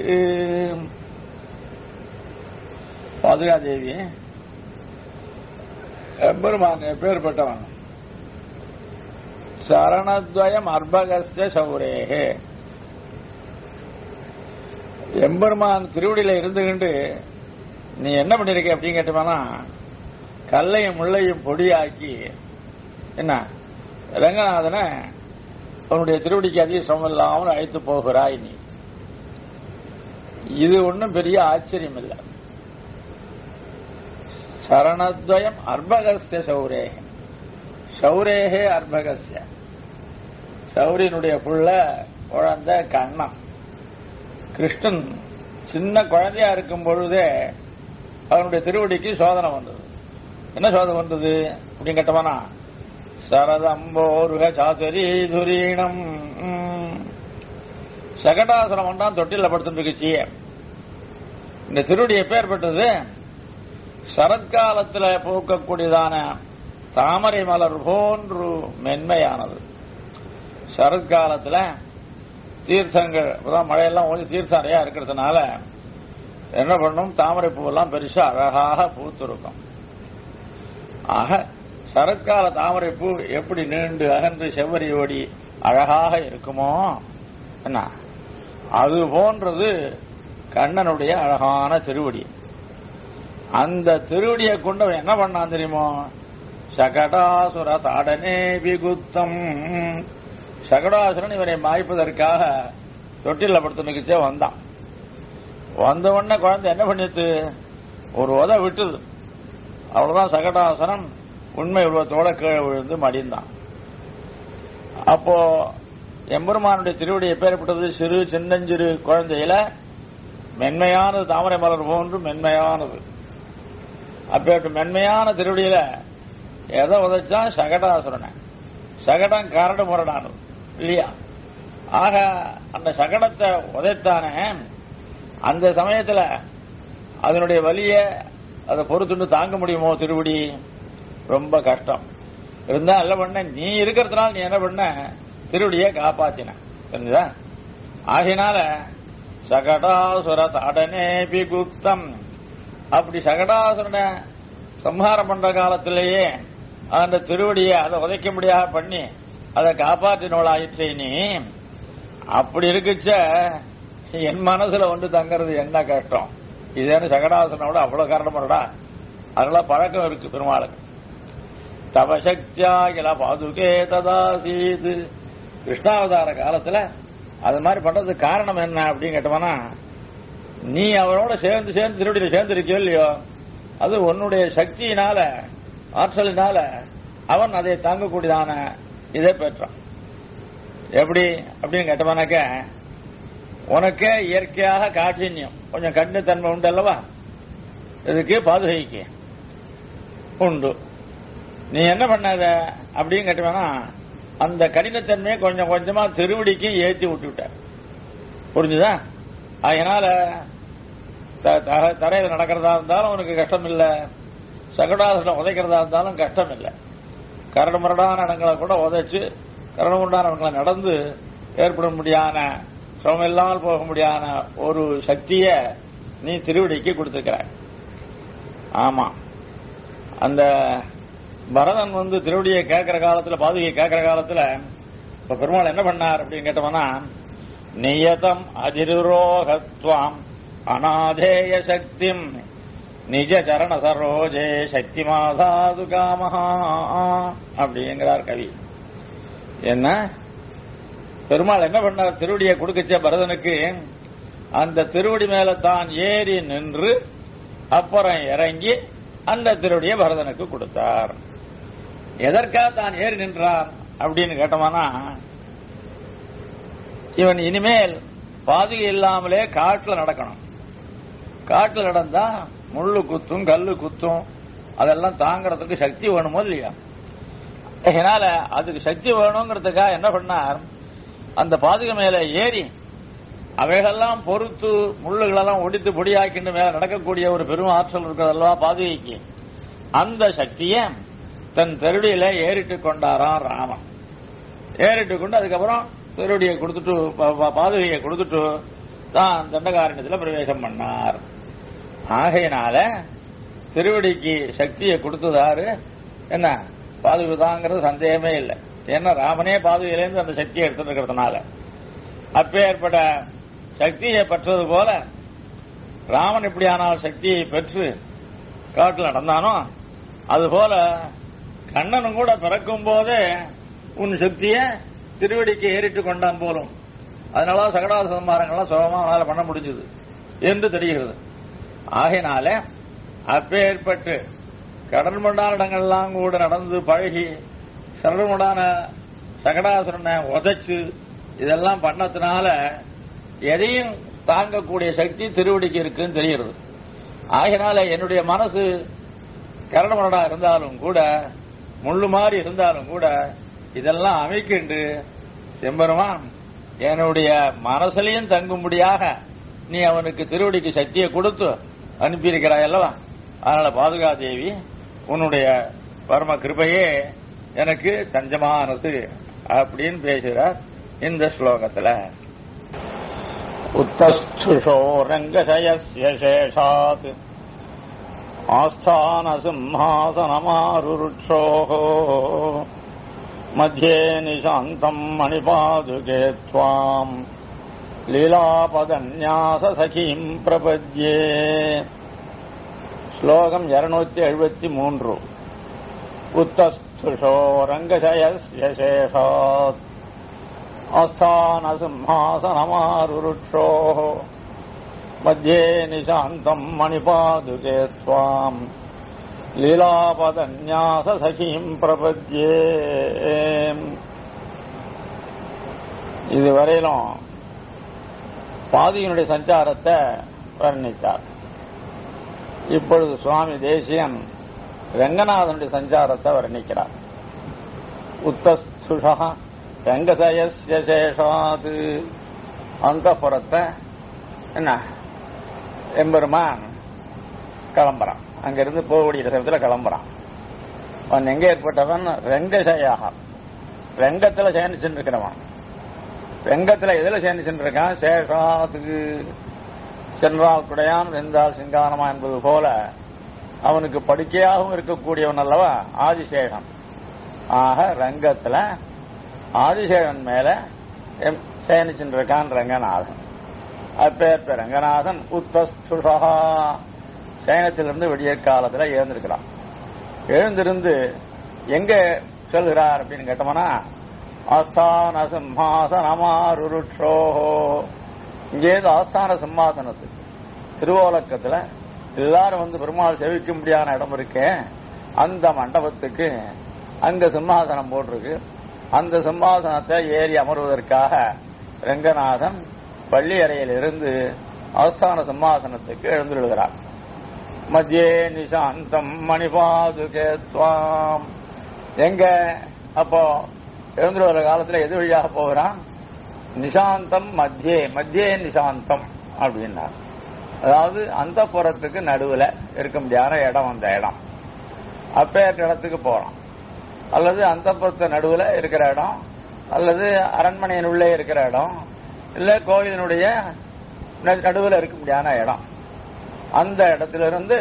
பாதுகாதேவி எம்பெருமான் எப்பேற்பட்டவன் சரணத்வயம் அர்பகஸ்ய சௌரேகே எம்பெருமான் திருவடியில இருந்துகிண்டு நீ என்ன பண்ணிருக்க அப்படின்னு கேட்டோம்னா கல்லையும் முள்ளையும் பொடியாக்கி என்ன ரங்கநாதனை அவனுடைய திருவடிக்கு அதிக சிரமம் இல்லாமல் அழைத்து போகிறாய் நீ இது ஒன்றும் பெரிய ஆச்சரியம் இல்லை சரணத்வயம் அர்பகஸ்ய சௌரேகே சௌரேகே அர்பகஸ்ய சௌரியனுடைய புள்ள குழந்தை கண்ணன் கிருஷ்ணன் சின்ன குழந்தையா இருக்கும் பொழுதே அவனுடைய திருவடிக்கு சோதனை வந்தது என்ன சோதனை வந்தது அப்படின்னு கேட்டோம்னா சரதம்போருக சாசரி துரீணம் சகடாசுரம் ஒன்றான் தொட்டில படுத்துட்டு இருக்குச்சு இந்த திருவடி எப்பேற்பட்டது சரத்காலத்துல பூக்கக்கூடியதான தாமரை மலர் போன்று மென்மையானது சரத்காலத்துல தீர்த்தங்கள் இப்பதான் மழையெல்லாம் ஓடி தீர்த்தம் நிறையா இருக்கிறதுனால என்ன பண்ணும் தாமரை பூவெல்லாம் பெருசா அழகாக பூத்திருக்கும் ஆக சரத்கால தாமரை பூ எப்படி நீண்டு அகன்று செவ்வரியோடி அழகாக இருக்குமோ என்ன அது போன்றது கண்ணனுடைய அழகான திருவடி அந்த திருவடியை கொண்டவன் என்ன பண்ணான் தெரியுமோ சகடாசுர தாடனே விகுத்தம் சகடாசுரன் இவனை மாய்ப்பதற்காக தொட்டில படுத்து நிகழ்ச்சியே வந்தான் வந்த உடனே குழந்தை என்ன பண்ணிட்டு ஒரு உத விட்டுது அவ்வளவுதான் சகடாசுரன் உண்மை உருவத்தோட கீழே விழுந்து மடிந்தான் அப்போ எம்பெருமானுடைய திருவடி எப்பேற்பட்டது சிறு சின்னஞ்சிறு குழந்தையில மென்மையானது தாமரை மலர் போன்று மென்மையானது அப்பேற்ற மென்மையான திருவடியில எதை உதைச்சான் சகடாசுரனை சகடம் கரடு முரடானது இல்லையா ஆக அந்த சகடத்தை உதைத்தானே அந்த சமயத்துல அதனுடைய வலிய அதை பொறுத்துண்டு தாங்க முடியுமோ திருவடி ரொம்ப கஷ்டம் இருந்தா என்ன பண்ண நீ இருக்கிறதுனால நீ என்ன பண்ண திருவடியை காப்பாத்தின தெரிஞ்சுதா ஆகினால சகடாசுர தாடனேபி குப்தம் அப்படி சகடாசுரனை சம்ஹாரம் பண்ற காலத்திலேயே அந்த திருவடியை அதை உதைக்க முடியாத பண்ணி அதை காப்பாற்றினோளாயிற்று நீ அப்படி இருக்குச்ச என் மனசுல வந்து தங்கறது என்ன கஷ்டம் இதேன்னு சகடாசுரனோட அவ்வளவு காரணமாடா அதெல்லாம் பழக்கம் இருக்கு பெருமாளுக்கு தவசக்தியா இல பாதுகே ததாசீது கிருஷ்ணாவதார காலத்துல அது மாதிரி பண்றதுக்கு காரணம் என்ன அப்படின்னு கேட்டோம்னா நீ அவரோட சேர்ந்து சேர்ந்து திருவடியில சேர்ந்து இருக்கியோ இல்லையோ அது உன்னுடைய சக்தியினால ஆற்றலினால அவன் அதை தாங்கக்கூடியதான இதை பெற்றான் எப்படி அப்படின்னு கேட்டோம்னாக்க உனக்கே இயற்கையாக காட்சியம் கொஞ்சம் கண்ணு தன்மை உண்டு அல்லவா இதுக்கு பாதுகைக்கு உண்டு நீ என்ன பண்ணாத அப்படின்னு கேட்டோம்னா அந்த கடினத்தன்மையை கொஞ்சம் கொஞ்சமா திருவடிக்கு ஏற்றி விட்டு விட்ட புரிஞ்சுதா அதனால த- த- தரையில நடக்கிறதா இருந்தாலும் உனக்கு கஷ்டம் இல்ல சகடாசனம் உதைக்கிறதா இருந்தாலும் கஷ்டம் இல்லை கரடு முரடான இடங்களை கூட உதைச்சு கரணம் உண்டானவங்களை நடந்து ஏற்பட முடியாத சிரமம் இல்லாமல் போக முடியாத ஒரு சக்திய நீ திருவடிக்கு கொடுத்துக்கிறாய் ஆமா அந்த பரதன் வந்து திருவடியை கேட்கிற காலத்துல பாதுகையை கேட்கிற காலத்துல இப்ப பெருமாள் என்ன பண்ணார் அப்படின்னு கேட்டோம்னா நியதம் அதிரோகத்வாம் அநாதேய சக்திம் நிஜ சரண சரோஜே சக்தி மாசாது காமஹா அப்படிங்கிறார் கவி என்ன பெருமாள் என்ன பண்ணார் திருவடியை கொடுக்கச்ச பரதனுக்கு அந்த திருவடி மேல தான் ஏறி நின்று அப்புறம் இறங்கி அந்த திருவடியை பரதனுக்கு கொடுத்தார் எதற்காக தான் ஏறி நின்றார் அப்படின்னு கேட்டோம்னா இவன் இனிமேல் பாதுகை இல்லாமலே காட்டுல நடக்கணும் காட்டுல நடந்தா முள்ளு குத்தும் கல்லு குத்தும் அதெல்லாம் தாங்கறதுக்கு சக்தி வேணுமோ இல்லையா அதனால அதுக்கு சக்தி வேணுங்கிறதுக்காக என்ன பண்ணார் அந்த பாதுகை மேல ஏறி அவைகளெல்லாம் பொறுத்து முள்ளுகளெல்லாம் ஒடித்து பொடியாக்கிட்டு மேல நடக்கக்கூடிய ஒரு பெரும் ஆற்றல் இருக்கிறதல்வா பாதுகைக்கு அந்த சக்தியை தன் தெருடியில ஏறிட்டு கொண்டாராம் ராமன் ஏறிட்டு கொண்டு அதுக்கப்புறம் திருவடியை கொடுத்துட்டு பா- பா- பாதுகையை கொடுத்துட்டு தான் தண்டகாரண்யத்தில் பிரவேசம் பண்ணார் ஆகையினால திருவடிக்கு சக்தியை கொடுத்ததாரு என்ன பாதுகை தாங்கிறது சந்தேகமே இல்லை ஏன்னா ராமனே பாதுகையிலேருந்து அந்த சக்தியை எடுத்துட்டு இருக்கிறதுனால அப்பேற்பட்ட சக்தியை பெற்றது போல ராமன் இப்படியானால் சக்தியை பெற்று காட்டில் நடந்தானோ அதுபோல கண்ணனும் கூட பிறக்கும் போதே உன் சக்தியை திருவடிக்கு ஏறிட்டு கொண்டான் போலும் அதனால சகடாத சம்மாரங்கள்லாம் சுகமா அவனால பண்ண முடிஞ்சது என்று தெரிகிறது ஆகையினால அப்பேற்பட்டு கடல் மண்டான இடங்கள்லாம் கூட நடந்து பழகி சரடுமுடான சகடாசுரனை உதைச்சு இதெல்லாம் பண்ணதுனால எதையும் தாங்கக்கூடிய சக்தி திருவடிக்கு இருக்குன்னு தெரிகிறது ஆகையினால என்னுடைய மனசு கரடமுரடா இருந்தாலும் கூட முள்ளு மாதிரி இருந்தாலும் கூட இதெல்லாம் அமைக்கிண்டு செம்பெருமான் என்னுடைய மனசுலையும் தங்கும்படியாக நீ அவனுக்கு திருவடிக்கு சக்தியை கொடுத்து அனுப்பியிருக்கிறாய் அல்லவா அதனால பாதுகா தேவி உன்னுடைய பரம கிருபையே எனக்கு தஞ்சமானது அப்படின்னு பேசுகிறார் இந்த ஸ்லோகத்துல உத்தஸ்துஷோ ரங்கசயஸ்ய சேஷாத் ஆஸ்தான சிம்ஹாசனமாருருட்சோः मध्ये निशान्तम् मणिपादुके त्वाम् லீலாபதன்யாசசகீம் பிரபத்யே ஸ்லோகம் இருநூத்தி எழுபத்தி மூன்று உத்தஸ்துஷோ ரங்கசயஸ்ய சேஷாத் ஆஸ்தானசிம்ஹாசனமாருருட்சோः मध्ये நிசாந்தம் மணிபாதுகே त्वाम् லீலாபதன்யாசசகீம் பிரபத்யே இதுவரையிலும் பாதியினுடைய சஞ்சாரத்தை வர்ணித்தார் இப்பொழுது சுவாமி தேசியன் ரங்கநாதனுடைய சஞ்சாரத்தை வர்ணிக்கிறார் உத்தஸ்துஷா ரங்கசயஸ்ய சேஷாது அந்த புறத்தை என்ன எம்பெருமான் கிளம்புறான் அங்கிருந்து போகக்கூடிய சமயத்தில் கிளம்புறான் அவன் எங்க ஏற்பட்டவன் ரங்கசயாக ரங்கத்துல சேனிச்சுட்டு இருக்கிறவன் ரங்கத்துல எதுல சேனிச்சுட்டு இருக்கான் சேஷாத்துக்கு சென்றால் குடையான் வெந்தால் சிங்கானமா என்பது போல அவனுக்கு படுக்கையாகவும் இருக்கக்கூடியவன் அல்லவா ஆதிசேஷன் ஆக ரங்கத்துல ஆதிசேஷன் மேல எம் சேனிச்சுட்டு இருக்கான் ரங்கநாதன் அப்பேற்ப ரங்கநாதன் உத்தஸ்துஷா சயனத்திலிருந்து விடிய காலத்துல எழுந்திருக்கிறான் எழுந்திருந்து எங்க செல்கிறார் அப்படின்னு கேட்டோம்னா ஆஸ்தான சிம்ஹாசனமாருருட்சோ இங்கேருந்து ஆஸ்தான சிம்மாசனத்துக்கு திருவோலக்கத்துல எல்லாரும் வந்து பெருமாள் சேவிக்க முடியாத இடம் இருக்கே அந்த மண்டபத்துக்கு அங்க சிம்மாசனம் போட்டிருக்கு அந்த சிம்மாசனத்தை ஏறி அமர்வதற்காக ரங்கநாதன் பள்ளி அறையில் இருந்து ஆஸ்தான சிம்மாசனத்துக்கு எழுந்துள்ளார் மத்தியே நிசாந்தம் மணிபாதுகே துவாம் எங்க அப்போ எழுந்து வர காலத்துல எது வழியாக போகிறான் நிசாந்தம் மத்தியே மத்தியே நிசாந்தம் அப்படின்னார் அதாவது அந்த புறத்துக்கு நடுவுல இருக்க முடியாத இடம் அந்த இடம் அப்பேற்ற இடத்துக்கு போறான் அல்லது அந்த புறத்து நடுவுல இருக்கிற இடம் அல்லது அரண்மனையின் உள்ளே இருக்கிற இடம் இல்ல கோயிலினுடைய நடுவில் இருக்க முடியாத இடம் அந்த இடத்துல இருந்து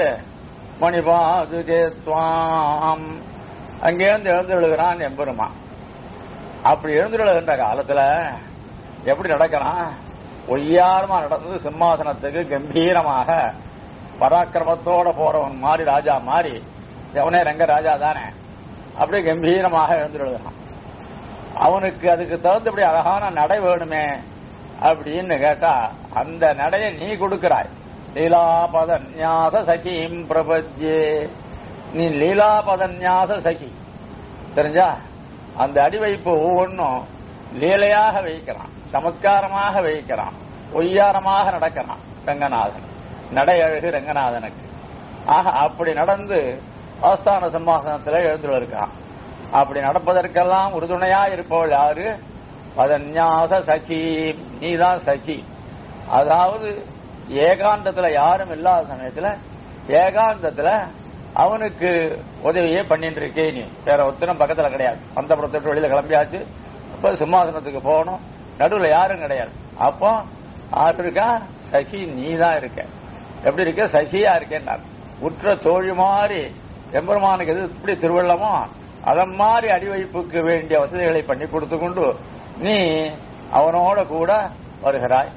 மணிபாதுகே துவாம் அங்கேருந்து எழுந்து விழுகிறான் எம்பெருமான் அப்படி எழுந்து விழுகின்ற காலத்துல எப்படி நடக்கிறான் ஒய்யாரமா நடந்தது சிம்மாசனத்துக்கு கம்பீரமாக பராக்கிரமத்தோட போறவன் மாறி ராஜா மாறி எவனே ரங்க ராஜா தானே அப்படியே கம்பீரமாக எழுந்து விழுகிறான் அவனுக்கு அதுக்கு தகுந்தபடி அழகான நடை வேணுமே அப்படின்னு கேட்டா அந்த நடையை நீ கொடுக்கிறாய் லீலாபதன்யாச சகிம் பிரபத்யே நீ லீலாபதன்யாச சகி தெரிஞ்சா அந்த அடிவைப்பு ஒவ்வொன்றும் லீலையாக வைக்கிறான் சமத்காரமாக வைக்கிறான் ஒய்யாரமாக நடக்கிறான் ரங்கநாதன் நடை அழகு ரங்கநாதனுக்கு ஆக அப்படி நடந்து ஆஸ்தான சிம்மாசனத்தில் எழுந்துள்ள இருக்கான் அப்படி நடப்பதற்கெல்லாம் உறுதுணையா இருப்பவள் யாரு பதன்யாச சகி நீதான் சகி அதாவது ஏகாந்தத்துல யாரும் இல்லாத சமயத்துல ஏகாந்தத்துல அவனுக்கு உதவியே பண்ணிட்டு இருக்கே நீ வேற ஒத்தனும் பக்கத்துல கிடையாது அந்த புறத்துட்டு வெளியில கிளம்பியாச்சு அப்ப சிம்மாசனத்துக்கு போகணும் நடுவுல யாரும் கிடையாது அப்போ ஆறு இருக்கா சகி நீ தான் இருக்க எப்படி இருக்க சகியா இருக்கேன் உற்ற தோழி மாதிரி எம்பெருமானுக்கு எது இப்படி திருவள்ளமோ அதன் மாதிரி அடிவைப்புக்கு வேண்டிய வசதிகளை பண்ணி கொடுத்து கொண்டு நீ அவனோட கூட வருகிறாய்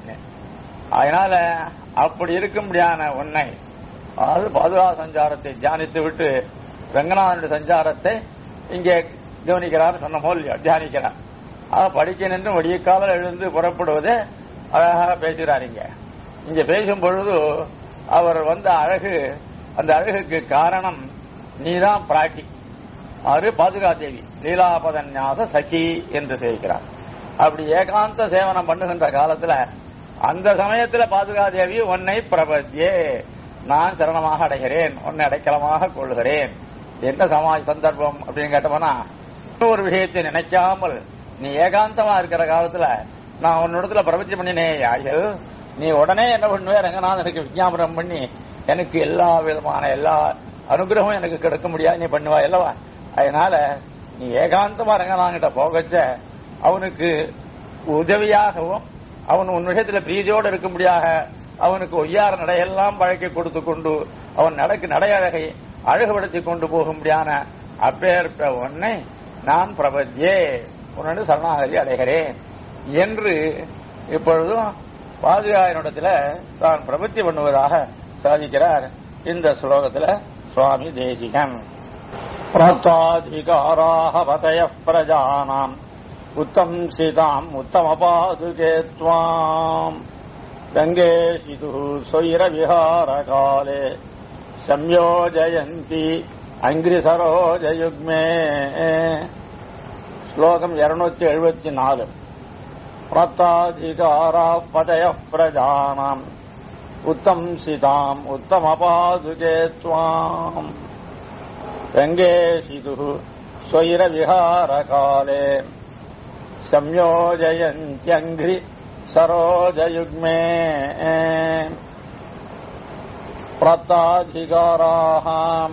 அதனால அப்படி இருக்கும்படியான உன்னை அதாவது பாதுகா சஞ்சாரத்தை தியானித்து விட்டு ரங்கநாதனுடைய சஞ்சாரத்தை இங்கே கவனிக்கிறார் சொன்ன போல் தியானிக்கிறார் ஆக படிக்க நின்று வடிய காலம் எழுந்து புறப்படுவதே அழகாக பேசுகிறார் இங்க இங்க பேசும் பொழுது அவர் வந்த அழகு அந்த அழகுக்கு காரணம் நீதான் பிராட்டி ஆறு பாதுகா தேவி லீலாபதன்யாச சகி என்று சேர்க்கிறார் அப்படி ஏகாந்த சேவனம் பண்ணுகின்ற காலத்துல அந்த சமயத்துல பாதுகா தேவி உன்னை பிரபத்தியே நான் சரணமாக அடைகிறேன் உன்னை அடைக்கலமாக கொள்கிறேன் என்ன சமாஜ் சந்தர்ப்பம் அப்படின்னு கேட்டோம்னா ஒரு விஷயத்தை நினைக்காமல் நீ ஏகாந்தமா இருக்கிற காலத்துல நான் உன்னிடத்துல பிரபத்தி பண்ணினே யாழிகள் நீ உடனே என்ன பண்ணுவே ரங்கநாதனுக்கு விஜாபனம் பண்ணி எனக்கு எல்லா விதமான எல்லா அனுகிரகமும் எனக்கு கிடைக்க முடியாது நீ பண்ணுவா அல்லவா அதனால நீ ஏகாந்தமா ரங்கநாதன்கிட்ட போகச்ச அவனுக்கு உதவியாகவும் அவன் உன் விஷயத்துல பிரீதியோடு இருக்கும்படியாக அவனுக்கு ஒய்யார நடையெல்லாம் பழக்கி கொடுத்து கொண்டு அவன் நடக்கு நடையழகை அழகுபடுத்தி கொண்டு போகும்படியான அப்பேற்ப உன்னை நான் பிரபத்தியே உன்னோடு சரணாகதி அடைகிறேன் என்று இப்பொழுதும் பாதுகாயினிடத்துல தான் பிரபத்தி பண்ணுவதாக சாதிக்கிறார் இந்த ஸ்லோகத்துல சுவாமி தேசிகன் प्राप्ताधिकाराः पतयः प्रजानाम् उत्तंसिताम् उत्तमपादुके त्वाम् गङ्गेशितुः स्वैरविहारकाले संयोजयन्ति அங்கிரிசரோஜயுக்மே ஸ்லோகம் இருநூத்தி எழுபத்தி நாலு பிரத்தாதிகாரா பதய பிரஜானாம் உத்தம்சிதாம் உத்தமபாதுகே துவாம் गङ्गेशितुः स्वैरविहारकाले संयोजयन्त्यङ्घ्रि सरोजयुग्मे प्रत्ताधिकाराः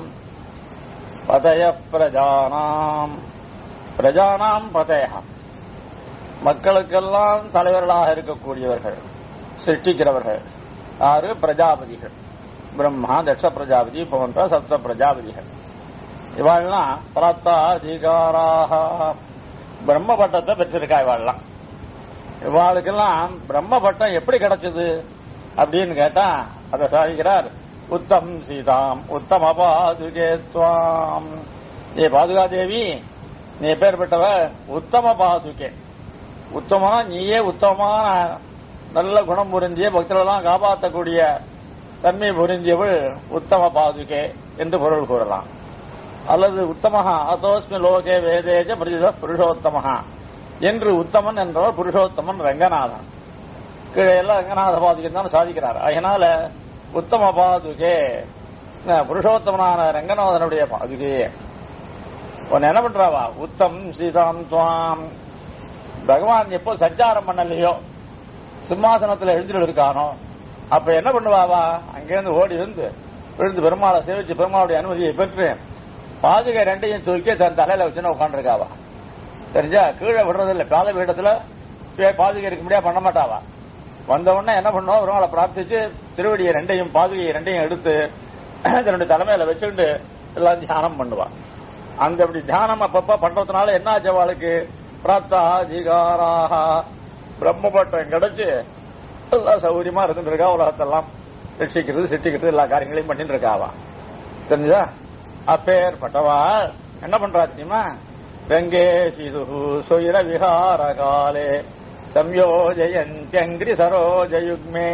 पतयः பிரஜானாம் பிரஜானாம் பதய மக்களுக்கெல்லாம் தலைவர்களாக இருக்கக்கூடியவர்கள் சிருஷ்டிக்கிறவர்கள் ஆறு பிரஜாபதிகள் பிரம்மா தட்ச பிரஜாபதி போன்ற சப்த பிரஜாபதிகள் இவாள்லாம் பிராத்தாதிகாராக பிரம்ம பட்டத்தை பெற்றிருக்கா இவாள்லாம் இவாளுக்கெல்லாம் பிரம்ம பட்டம் எப்படி கிடைச்சது அப்படின்னு கேட்டா அதை சாதிக்கிறார் உத்தம் சீதாம் உத்தம பாதுகே துவாம் ஏ பாதுகா தேவி நீ பேர்பட்டவ உத்தம பாதுகே உத்தமனா நீயே உத்தமமான நல்ல குணம் புரிந்திய பக்தர்களெல்லாம் காப்பாற்றக்கூடிய தன்மை புரிந்தியவள் உத்தம பாதுகே என்று பொருள் கூறலாம் அல்லது உத்தமஹா அதோஸ்மி லோகே வேதேஜ பிரஜித புருஷோத்தமஹா என்று உத்தமன் என்றவர் புருஷோத்தமன் ரங்கநாதன் கீழே எல்லாம் ரங்கநாத பாதுகை தான் சாதிக்கிறார் அதனால உத்தம பாதுகே புருஷோத்தமனான ரங்கநாதனுடைய பாதுகையே உன்னை என்ன பண்றாவா உத்தம் சீதாம் துவாம் பகவான் எப்போ சஞ்சாரம் பண்ணலையோ சிம்மாசனத்தில் எழுந்துட்டு இருக்கானோ அப்ப என்ன பண்ணுவாவா அங்கேருந்து ஓடி இருந்து விழுந்து பெருமாளை சேவிச்சு பெருமாளுடைய அனுமதியை பெற்று பாதுகை ரெண்டையும் தூக்கி தன் தலையில வச்சுன்னு உட்காந்துருக்காவா தெரிஞ்சா கீழே விடுறதில்ல பாத பீடத்துல போய் பாதுகை இருக்க முடியாது பண்ண மாட்டாவா வந்த உடனே என்ன பண்ணுவோம் அவளை பிரார்த்திச்சு திருவடியை ரெண்டையும் பாதுகையை ரெண்டையும் எடுத்து தன்னுடைய தலைமையில வச்சுட்டு எல்லாம் தியானம் பண்ணுவா அந்த அப்படி தியானம் அப்பப்ப பண்றதுனால என்ன ஆச்சு அவளுக்கு பிராத்தா ஜிகாராக பிரம்மபட்டம் கிடைச்சு எல்லாம் சௌகரியமா இருந்துட்டு இருக்கா உலகத்தெல்லாம் ரட்சிக்கிறது சிட்டிக்கிறது எல்லா காரியங்களையும் பண்ணிட்டு இருக்காவா தெரிஞ்சுதா அப்பேற்பட்டவா என்ன பண்றா தெரியுமா கங்கே சிது சுயிர விஹார காலே சம்யோஜயந்தியங்கிரி சரோஜயுக்மே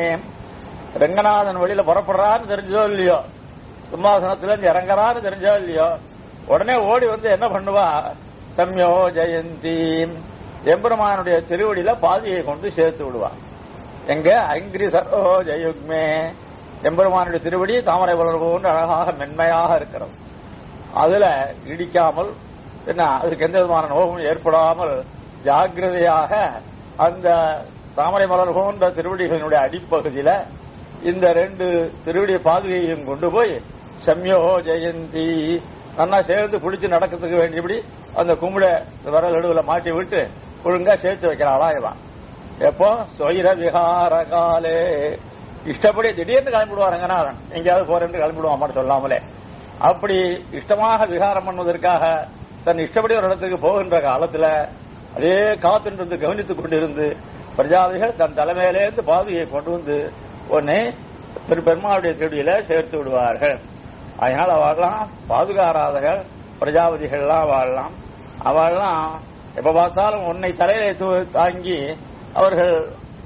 ரங்கநாதன் வழியில புறப்படுறான்னு தெரிஞ்சோ இல்லையோ சிம்மாசனத்துல இருந்து இறங்குறான்னு தெரிஞ்சோ இல்லையோ உடனே ஓடி வந்து என்ன பண்ணுவா சம்யோ ஜெயந்தி எம்பெருமானுடைய திருவடியில பாதியை கொண்டு சேர்த்து விடுவா எங்க அங்கிரி சரோ ஜெயுக்மே எம்பெருமானுடைய திருவடி தாமரை வளர் போன்று அழகாக மென்மையாக இருக்கிறது அதுல இடிக்காமல் என்ன அதுக்கு எந்த விதமான நோகமும் ஏற்படாமல் ஜாக்கிரதையாக அந்த தாமரை மலர் போன்ற திருவடிகளினுடைய அடிப்பகுதியில இந்த ரெண்டு திருவடி பாதுகையையும் கொண்டு போய் சம்யோ ஜெயந்தி நல்லா சேர்ந்து பிடிச்சு நடக்கிறதுக்கு வேண்டியபடி அந்த கும்பிட விரல் நடுவுல மாட்டி விட்டு ஒழுங்கா சேர்த்து வைக்கிறாளா இவன் எப்போ சொயிர விகார காலே இஷ்டப்படி திடீர்னு கிளம்பிடுவார் ரங்கநாதன் எங்கேயாவது போறேன்னு கிளம்பிடுவான் மட்டும் சொல்லாமலே அப்படி இஷ்டமாக விகாரம் பண்ணுவதற்காக தன் இஷ்டப்படி ஒரு இடத்துக்கு போகின்ற காலத்துல அதே காத்திருந்து கவனித்துக் கொண்டிருந்து பிரஜாதிகள் தன் தலைமையிலேருந்து பாதுகையை கொண்டு வந்து உடனே பெரு பெருமாளுடைய திருடியில சேர்த்து விடுவார்கள் அதனால வாழலாம் பாதுகாராதகள் பிரஜாபதிகள்லாம் வாழலாம் அவள்லாம் எப்ப பார்த்தாலும் உன்னை தலையில தூ- தாங்கி அவர்கள்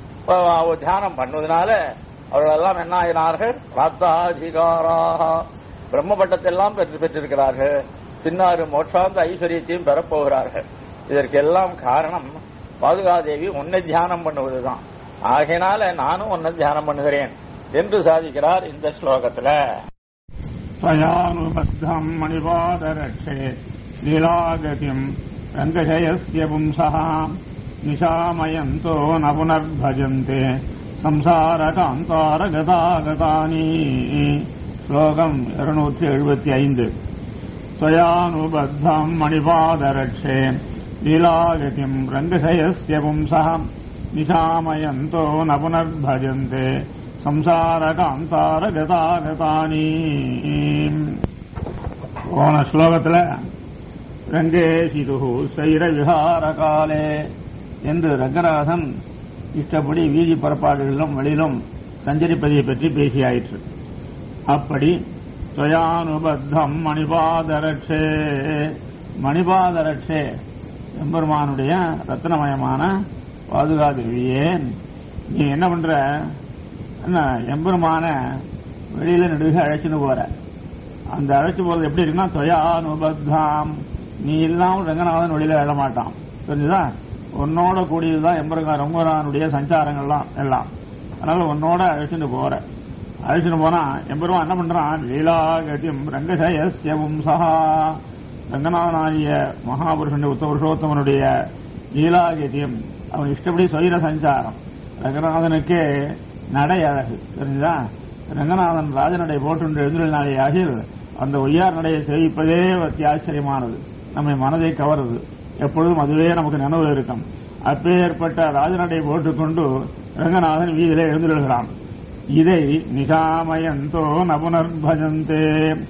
அஹ், தியானம் பண்ணுவதனால அவர்கள் எல்லாம் என்ன ஆகினார்கள் ராத்தாதிகாராக பிரம்ம பட்டத்தெல்லாம் பெற்று பெற்றிருக்கிறார்கள் பின்னாறு மோட்சாந்த ஐஸ்வர்யத்தையும் பெறப்போகிறார்கள் இதற்கெல்லாம் காரணம் பாதுகாதேவி உன்னை தியானம் பண்ணுவதுதான் ஆகையினால நானும் உன்னை தியானம் பண்ணுகிறேன் என்று சாதிக்கிறார் இந்த ஸ்லோகத்துல त्वयानुबद्धम् मणिपादरक्षे लीलागतिम् रङ्गशयस्य पुंसः निशामयन्तो न पुनर्भजन्ते संसारकान्तारगतागतानि श्लोकम् இருநூற்றி எழுபத்தி ஐந்து त्वयानुबद्धम् मणिपादरक्षे लीलागतिम् रङ्गशयस्य पुंसः निशामयन्तो न पुनर्भजन्ते சம்சாரகாந்தாரகதாகதானி போன ஸ்லோகத்துல ரங்கே சிதுகு சைர விஹார காலே என்று ரங்கநாதன் இஷ்டப்படி வீதி புறப்பாடுகளிலும் வெளியிலும் சஞ்சரிப்பதை பற்றி பேசியாயிற்று அப்படி துவயானுபத்தம் மணிபாதரட்சே மணிபாதரட்சே எம்பெருமானுடைய ரத்னமயமான பாதுகாதேவியே நீ என்ன பண்ற என்ன எம்பெருமான வெளியில நடுவே அழைச்சிட்டு போற அந்த அழைச்சு போறது எப்படி இருக்குன்னா தொயானுபத்தாம் நீ இல்லாம ரங்கநாதன் வெளியில எழ மாட்டான் தெரிஞ்சுதா உன்னோட கூடியதுதான் எம்பெருங்கா ரங்கநாதனுடைய சஞ்சாரங்கள்லாம் எல்லாம் அதனால உன்னோட அழைச்சிட்டு போற அழைச்சிட்டு போனா எம்பெருமான் என்ன பண்றான் லீலாகதிம் ரங்கசயஸ்யவும் சஹா ரங்கநாதனாகிய மகாபுருஷனுடைய உத்த புருஷோத்தமனுடைய லீலாகதியம் அவன் இஷ்டப்படி சொயிர சஞ்சாரம் ரங்கநாதனுக்கு நடை அழகு தெரிஞ்சுதா ரங்கநாதன் ராஜநடை போட்டு எழுந்துள்ள ஆகிய அந்த ஒய்யார் நடையை சேவிப்பதே அத்தி ஆச்சரியமானது நம்மை மனதை கவருது எப்பொழுதும் அதுவே நமக்கு நினைவு இருக்கும் அப்பேற்பட்ட ராஜநடை போட்டுக்கொண்டு ரங்கநாதன் வீதியிலே எழுந்துள்ளான் இதை நிஷாமயந்தோ நபுனர்பஜந்தே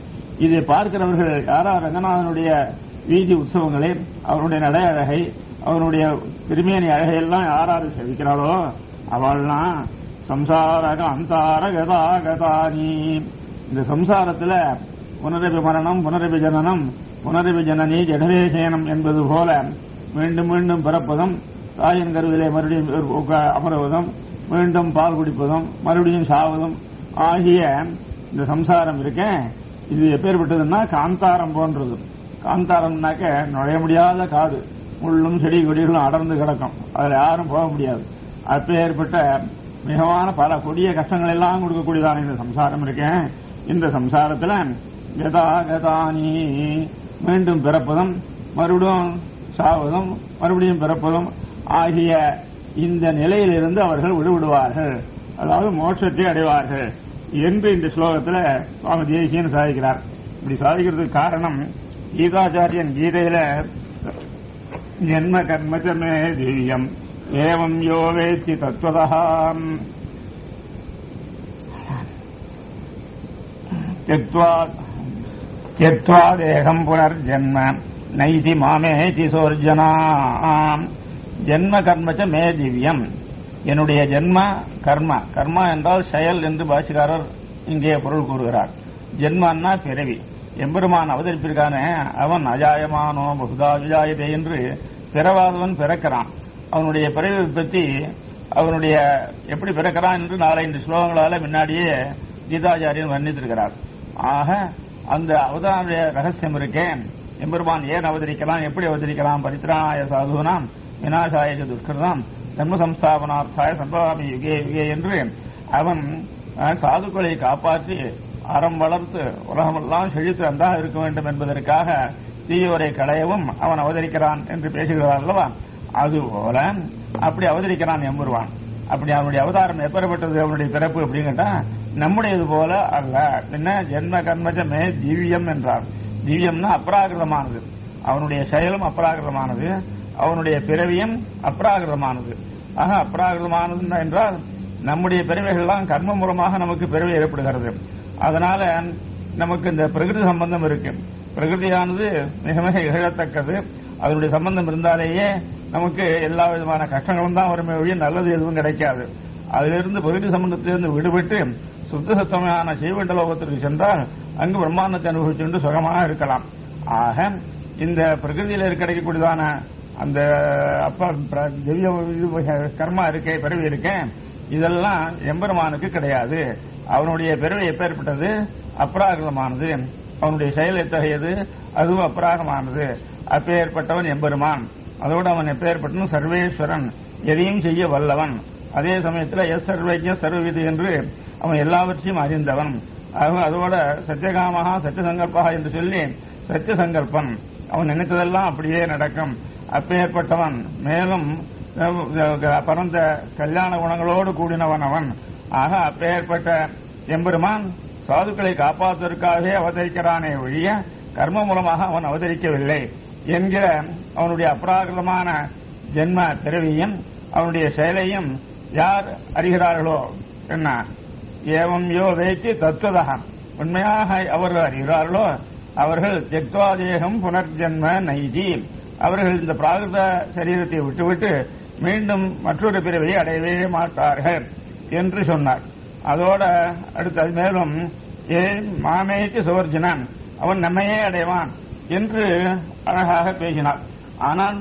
இதை பார்க்கிறவர்கள் யாரா ரங்கநாதனுடைய வீதி உற்சவங்களை அவருடைய நடை அழகை அவனுடைய திருமேனி அழகையெல்லாம் யாராரு செவிக்கிறாளோ அவள்லாம் சம்சாரக அந்தார கதாகதானி இந்த சம்சாரத்துல புனரபி மரணம் புனரபி ஜனனம் புனரபி ஜனனி ஜடரேசேனம் என்பது போல மீண்டும் மீண்டும் பிறப்பதும் தாயின் கருவிலே மறுபடியும் உட்கா- அமருவதும் மீண்டும் பால் குடிப்பதும் மறுபடியும் சாவதும் ஆகிய இந்த சம்சாரம் இருக்க இது எப்பேற்பட்டதுன்னா காந்தாரம் போன்றது காந்தாரம்னாக்க நுழைய முடியாத காடு முள்ளும் செடி கொடிகளும் அடர்ந்து கிடக்கும் அதுல யாரும் போக முடியாது அப்பேற்பட்ட மிகவான பல கொடிய கஷ்டங்கள் எல்லாம் கொடுக்கக்கூடியதான இந்த சம்சாரம் இருக்கேன் இந்த சம்சாரத்துல கதா கதானி மீண்டும் பிறப்பதும் மறுபடியும் சாவதும் மறுபடியும் பிறப்பதும் ஆகிய இந்த நிலையிலிருந்து அவர்கள் விடுவிடுவார்கள் அதாவது மோட்சத்தை அடைவார்கள் என்று இந்த ஸ்லோகத்துல சுவாமி தேசியன் சாதிக்கிறார் இப்படி சாதிக்கிறதுக்கு காரணம் கீதாச்சாரியன் கீதையில ஜென்ம கர்ம ச மே திவ்யம் ஏவம் யோ வேத்தி தத்வதஹாம் त्यक्त्वा त्यक्त्वा देहम् पुनर्जन्म नैति மாமேதி சோர்ஜனா ஜென்ம கர்மச்ச மே திவ்யம் என்னுடைய ஜென்ம கர்ம கர்மா என்றால் செயல் என்று பாஷிகாரர் இங்கே பொருள் கூறுகிறார் ஜென்மன்னா பிறவி எம்பெருமான் அவதரிப்பிற்கான அவன் அஜாயமானோ பகுதா விஜாயதே என்று பிறவாதவன் பிறக்கிறான் அவனுடைய பிறவை பற்றி அவனுடைய எப்படி பிறக்கிறான் என்று நாலஞ்சு ஸ்லோகங்களால முன்னாடியே கீதாச்சாரியன் வர்ணித்திருக்கிறார் ஆக அந்த அவதாரிய ரகசியம் இருக்கேன் எம்பெருமான் ஏன் அவதரிக்கலாம் எப்படி அவதரிக்கலாம் பரித்ராய சாதுனாம் விநாசாய ச துஷ்கிருதம் தர்ம சம்ஸ்தாபனார்த்தாய சம்பவாமி யுகே யுகே என்று அவன் அஹ், சாதுக்களை காப்பாற்றி அறம் வளர்த்து உலகமெல்லாம் செழித்து நன்றாக இருக்க வேண்டும் என்பதற்காக தீயோரை களையவும் அவன் அவதரிக்கிறான் என்று பேசுகிறார் அல்லவா அதுபோல அப்படி அவதரிக்கிறான் எம்பெருவான் அப்படி அவனுடைய அவதாரம் எப்பேற்பட்டது அவனுடைய பிறப்பு அப்படின்னு கேட்டா நம்முடையது போல அல்ல என்ன ஜென்ம கர்மஜமே திவ்யம் என்றார் திவ்யம்னா அப்ராகிருதமானது அவனுடைய செயலும் அப்ராகிருதமானது அவனுடைய பிறவியும் அப்ராகிருதமானது ஆக அப்ராகிருதமானது என்றால் நம்முடைய பிறவைகள்லாம் கர்ம மூலமாக நமக்கு பிறவி ஏற்படுகிறது அதனால நமக்கு இந்த பிரகிருதி சம்பந்தம் இருக்கு பிரகிருதியானது மிக மிக இகழத்தக்கது அதனுடைய சம்பந்தம் இருந்தாலேயே நமக்கு எல்லா விதமான கஷ்டங்களும் தான் வருமே ஒழிய நல்லது எதுவும் கிடைக்காது அதிலிருந்து பிரகிருதி சம்பந்தத்திலிருந்து விடுபட்டு சுத்த சத்தமான செய்வண்ட லோகத்திற்கு சென்றால் அங்கு பிரம்மாண்டத்தை அனுபவிச்சுட்டு சுகமாக இருக்கலாம் ஆக இந்த பிரகிருதியில் கிடைக்கக்கூடியதான அந்த அப்ப பிர- திவ்ய இது கர்மா இருக்கே பிறவி இருக்கேன் இதெல்லாம் எம்பெருமானுக்கு கிடையாது அவனுடைய பிறவி எப்பேற்பட்டது அப்ராகிருதமானது அவனுடைய செயல் எத்தகையது அதுவும் அப்ராகமானது அப்பேற்பட்டவன் எம்பெருமான் அதோடு அவன் எப்பேற்பட்டவன் சர்வேஸ்வரன் எதையும் செய்ய வல்லவன் அதே சமயத்தில் எஸ் சர்வஜ சர்வவிது என்று அவன் எல்லாவற்றையும் அறிந்தவன் அவன் அதோட சத்தியகாமகா சத்தியசங்கல்பா என்று சொல்லி சத்திய சங்கல்பன் அவன் நினைத்ததெல்லாம் அப்படியே நடக்கும் அப்பேற்பட்டவன் மேலும் அஹ், பரந்த கல்யாண குணங்களோடு கூடினவன் அவன் ஆக அப்பேற்பட்ட எம்பெருமான் சாதுக்களை காப்பாற்றுவதற்காகவே அவதரிக்கிறானே ஒழிய கர்ம மூலமாக அவன் அவதரிக்கவில்லை என்கிற அவனுடைய அப்ராகிருதமான ஜென்ம பிறவியும் அவனுடைய செயலையும் யார் அறிகிறார்களோ என்ன ஏவம் யோ வேத்தி தத்துவதகம் உண்மையாக அவர்கள் அறிகிறார்களோ அவர்கள் தெக்வாதேகம் புனர்ஜென்ம நைதி அவர்கள் இந்த பிராகிருத சரீரத்தை விட்டுவிட்டு மீண்டும் மற்றொரு பிறவியை அடையவே மாட்டார்கள் என்று சொன்னார் அதோட அடுத்தது மேலும் ஏன் மாமேக்கு சுவர்ஜனன் அவன் நம்மையே அடைவான் என்று அழகாக பேசினார் ஆனால்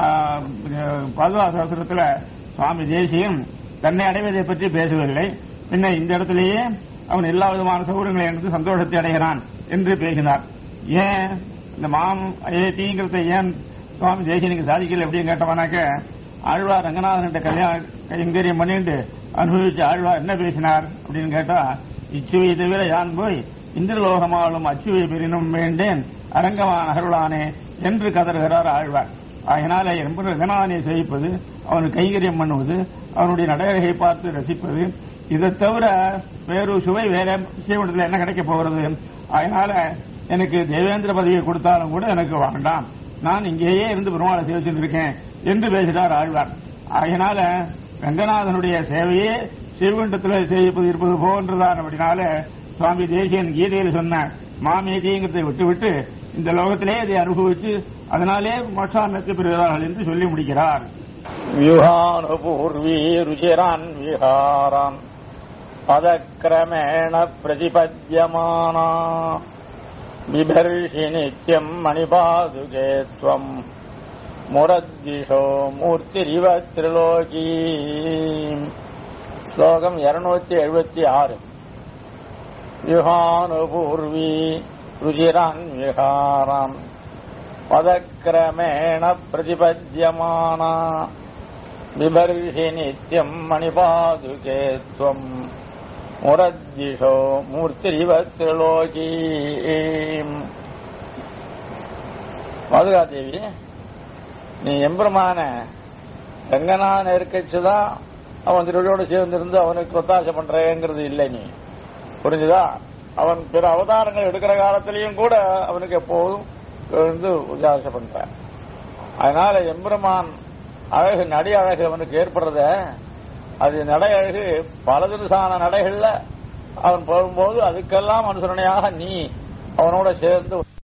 பாதுகாசாஸ்திரத்தில் சுவாமி தேசியம் தன்னை அடைவதை பற்றி பேசவில்லை பின்ன இந்த இடத்திலேயே அவன் எல்லா விதமான சௌகரியங்களை எடுத்து சந்தோஷத்தை அடைகிறான் என்று பேசினார் ஏன் இந்த மாம் தீங்கிறத ஏன் சுவாமி தேசியனுக்கு சாதிக்கல எப்படின்னு கேட்டவனாக்க ஆழ்வார் ரங்கநாதன்கிட்ட கல்யாணம் கைங்கரியம் பண்ணிட்டு அனுபவிச்ச ஆழ்வார் என்ன பேசினார் அப்படின்னு கேட்டா இச்சுவை தவிர யான் போய் இந்திரலோகமாலும் அச்சுவை பெறினும் வேண்டேன் அரங்கமான அருளானே என்று கதறுகிறார் ஆழ்வார் அதனால எம்பு ரங்கநாதனை சேவிப்பது அவனுக்கு கைகரியம் பண்ணுவது அவனுடைய நடவடிக்கை பார்த்து ரசிப்பது இதை தவிர வேறு சுவை வேற செய்வனத்தில் என்ன கிடைக்க போகிறது அதனால எனக்கு தேவேந்திர பதவியை கொடுத்தாலும் கூட எனக்கு வேண்டாம் நான் இங்கேயே இருந்து பெருமாளை சேவிச்சுட்டு இருக்கேன் என்று பேசுகிறார் ஆழ்வார் அதனால ரங்கநாதனுடைய சேவையே சிவகுண்டத்தில் சேவிப்பது இருப்பது போன்றதான் அப்படினால சுவாமி தேசியன் கீதையில் சொன்ன மாமேதிங்கிறதை விட்டுவிட்டு இந்த லோகத்திலே இதை அனுபவித்து அதனாலே மோட்சாந்தத்தை பெறுகிறார்கள் என்று சொல்லி முடிக்கிறார் व्यूहानुपूर्वी रुचिरान् विहारान् पदक्रमेण प्रतिपद्यमाना बिभर्षि नित्यम् मणिपादुके त्वम् मुरद्दिशो मूर्तिरिव त्रिलोकी श्लोकम् இருநூத்தி எழுபத்தி ஆறு வியூகானுபூர்வி ருச்சிரான் விஹாரான் पदक्रमेण प्रतिपद्यमाना बिभर्षि नित्यम् मणिपादुके त्वम् मुरद्दिशो मूर्तिरिव त्रिलोकी பாதுகாதேவி நீ எம்பெருமான ரங்கநாதன் இருக்கச்சுதான் அவன் திருவிழியோடு சேர்ந்திருந்து அவனுக்கு ஒத்தாசை பண்றேங்கிறது இல்லை நீ புரிஞ்சுதா அவன் பிற அவதாரங்கள் எடுக்கிற காலத்திலையும் கூட அவனுக்கு எப்போதும் இருந்து உஜாசை பண்றான் அதனால எம்பெருமான் அழகு நடி அழகு அவனுக்கு ஏற்படுறத அது நடை அழகு பல தினசான நடைகள்ல அவன் போகும்போது அதுக்கெல்லாம் அனுசரணையாக நீ அவனோட சேர்ந்து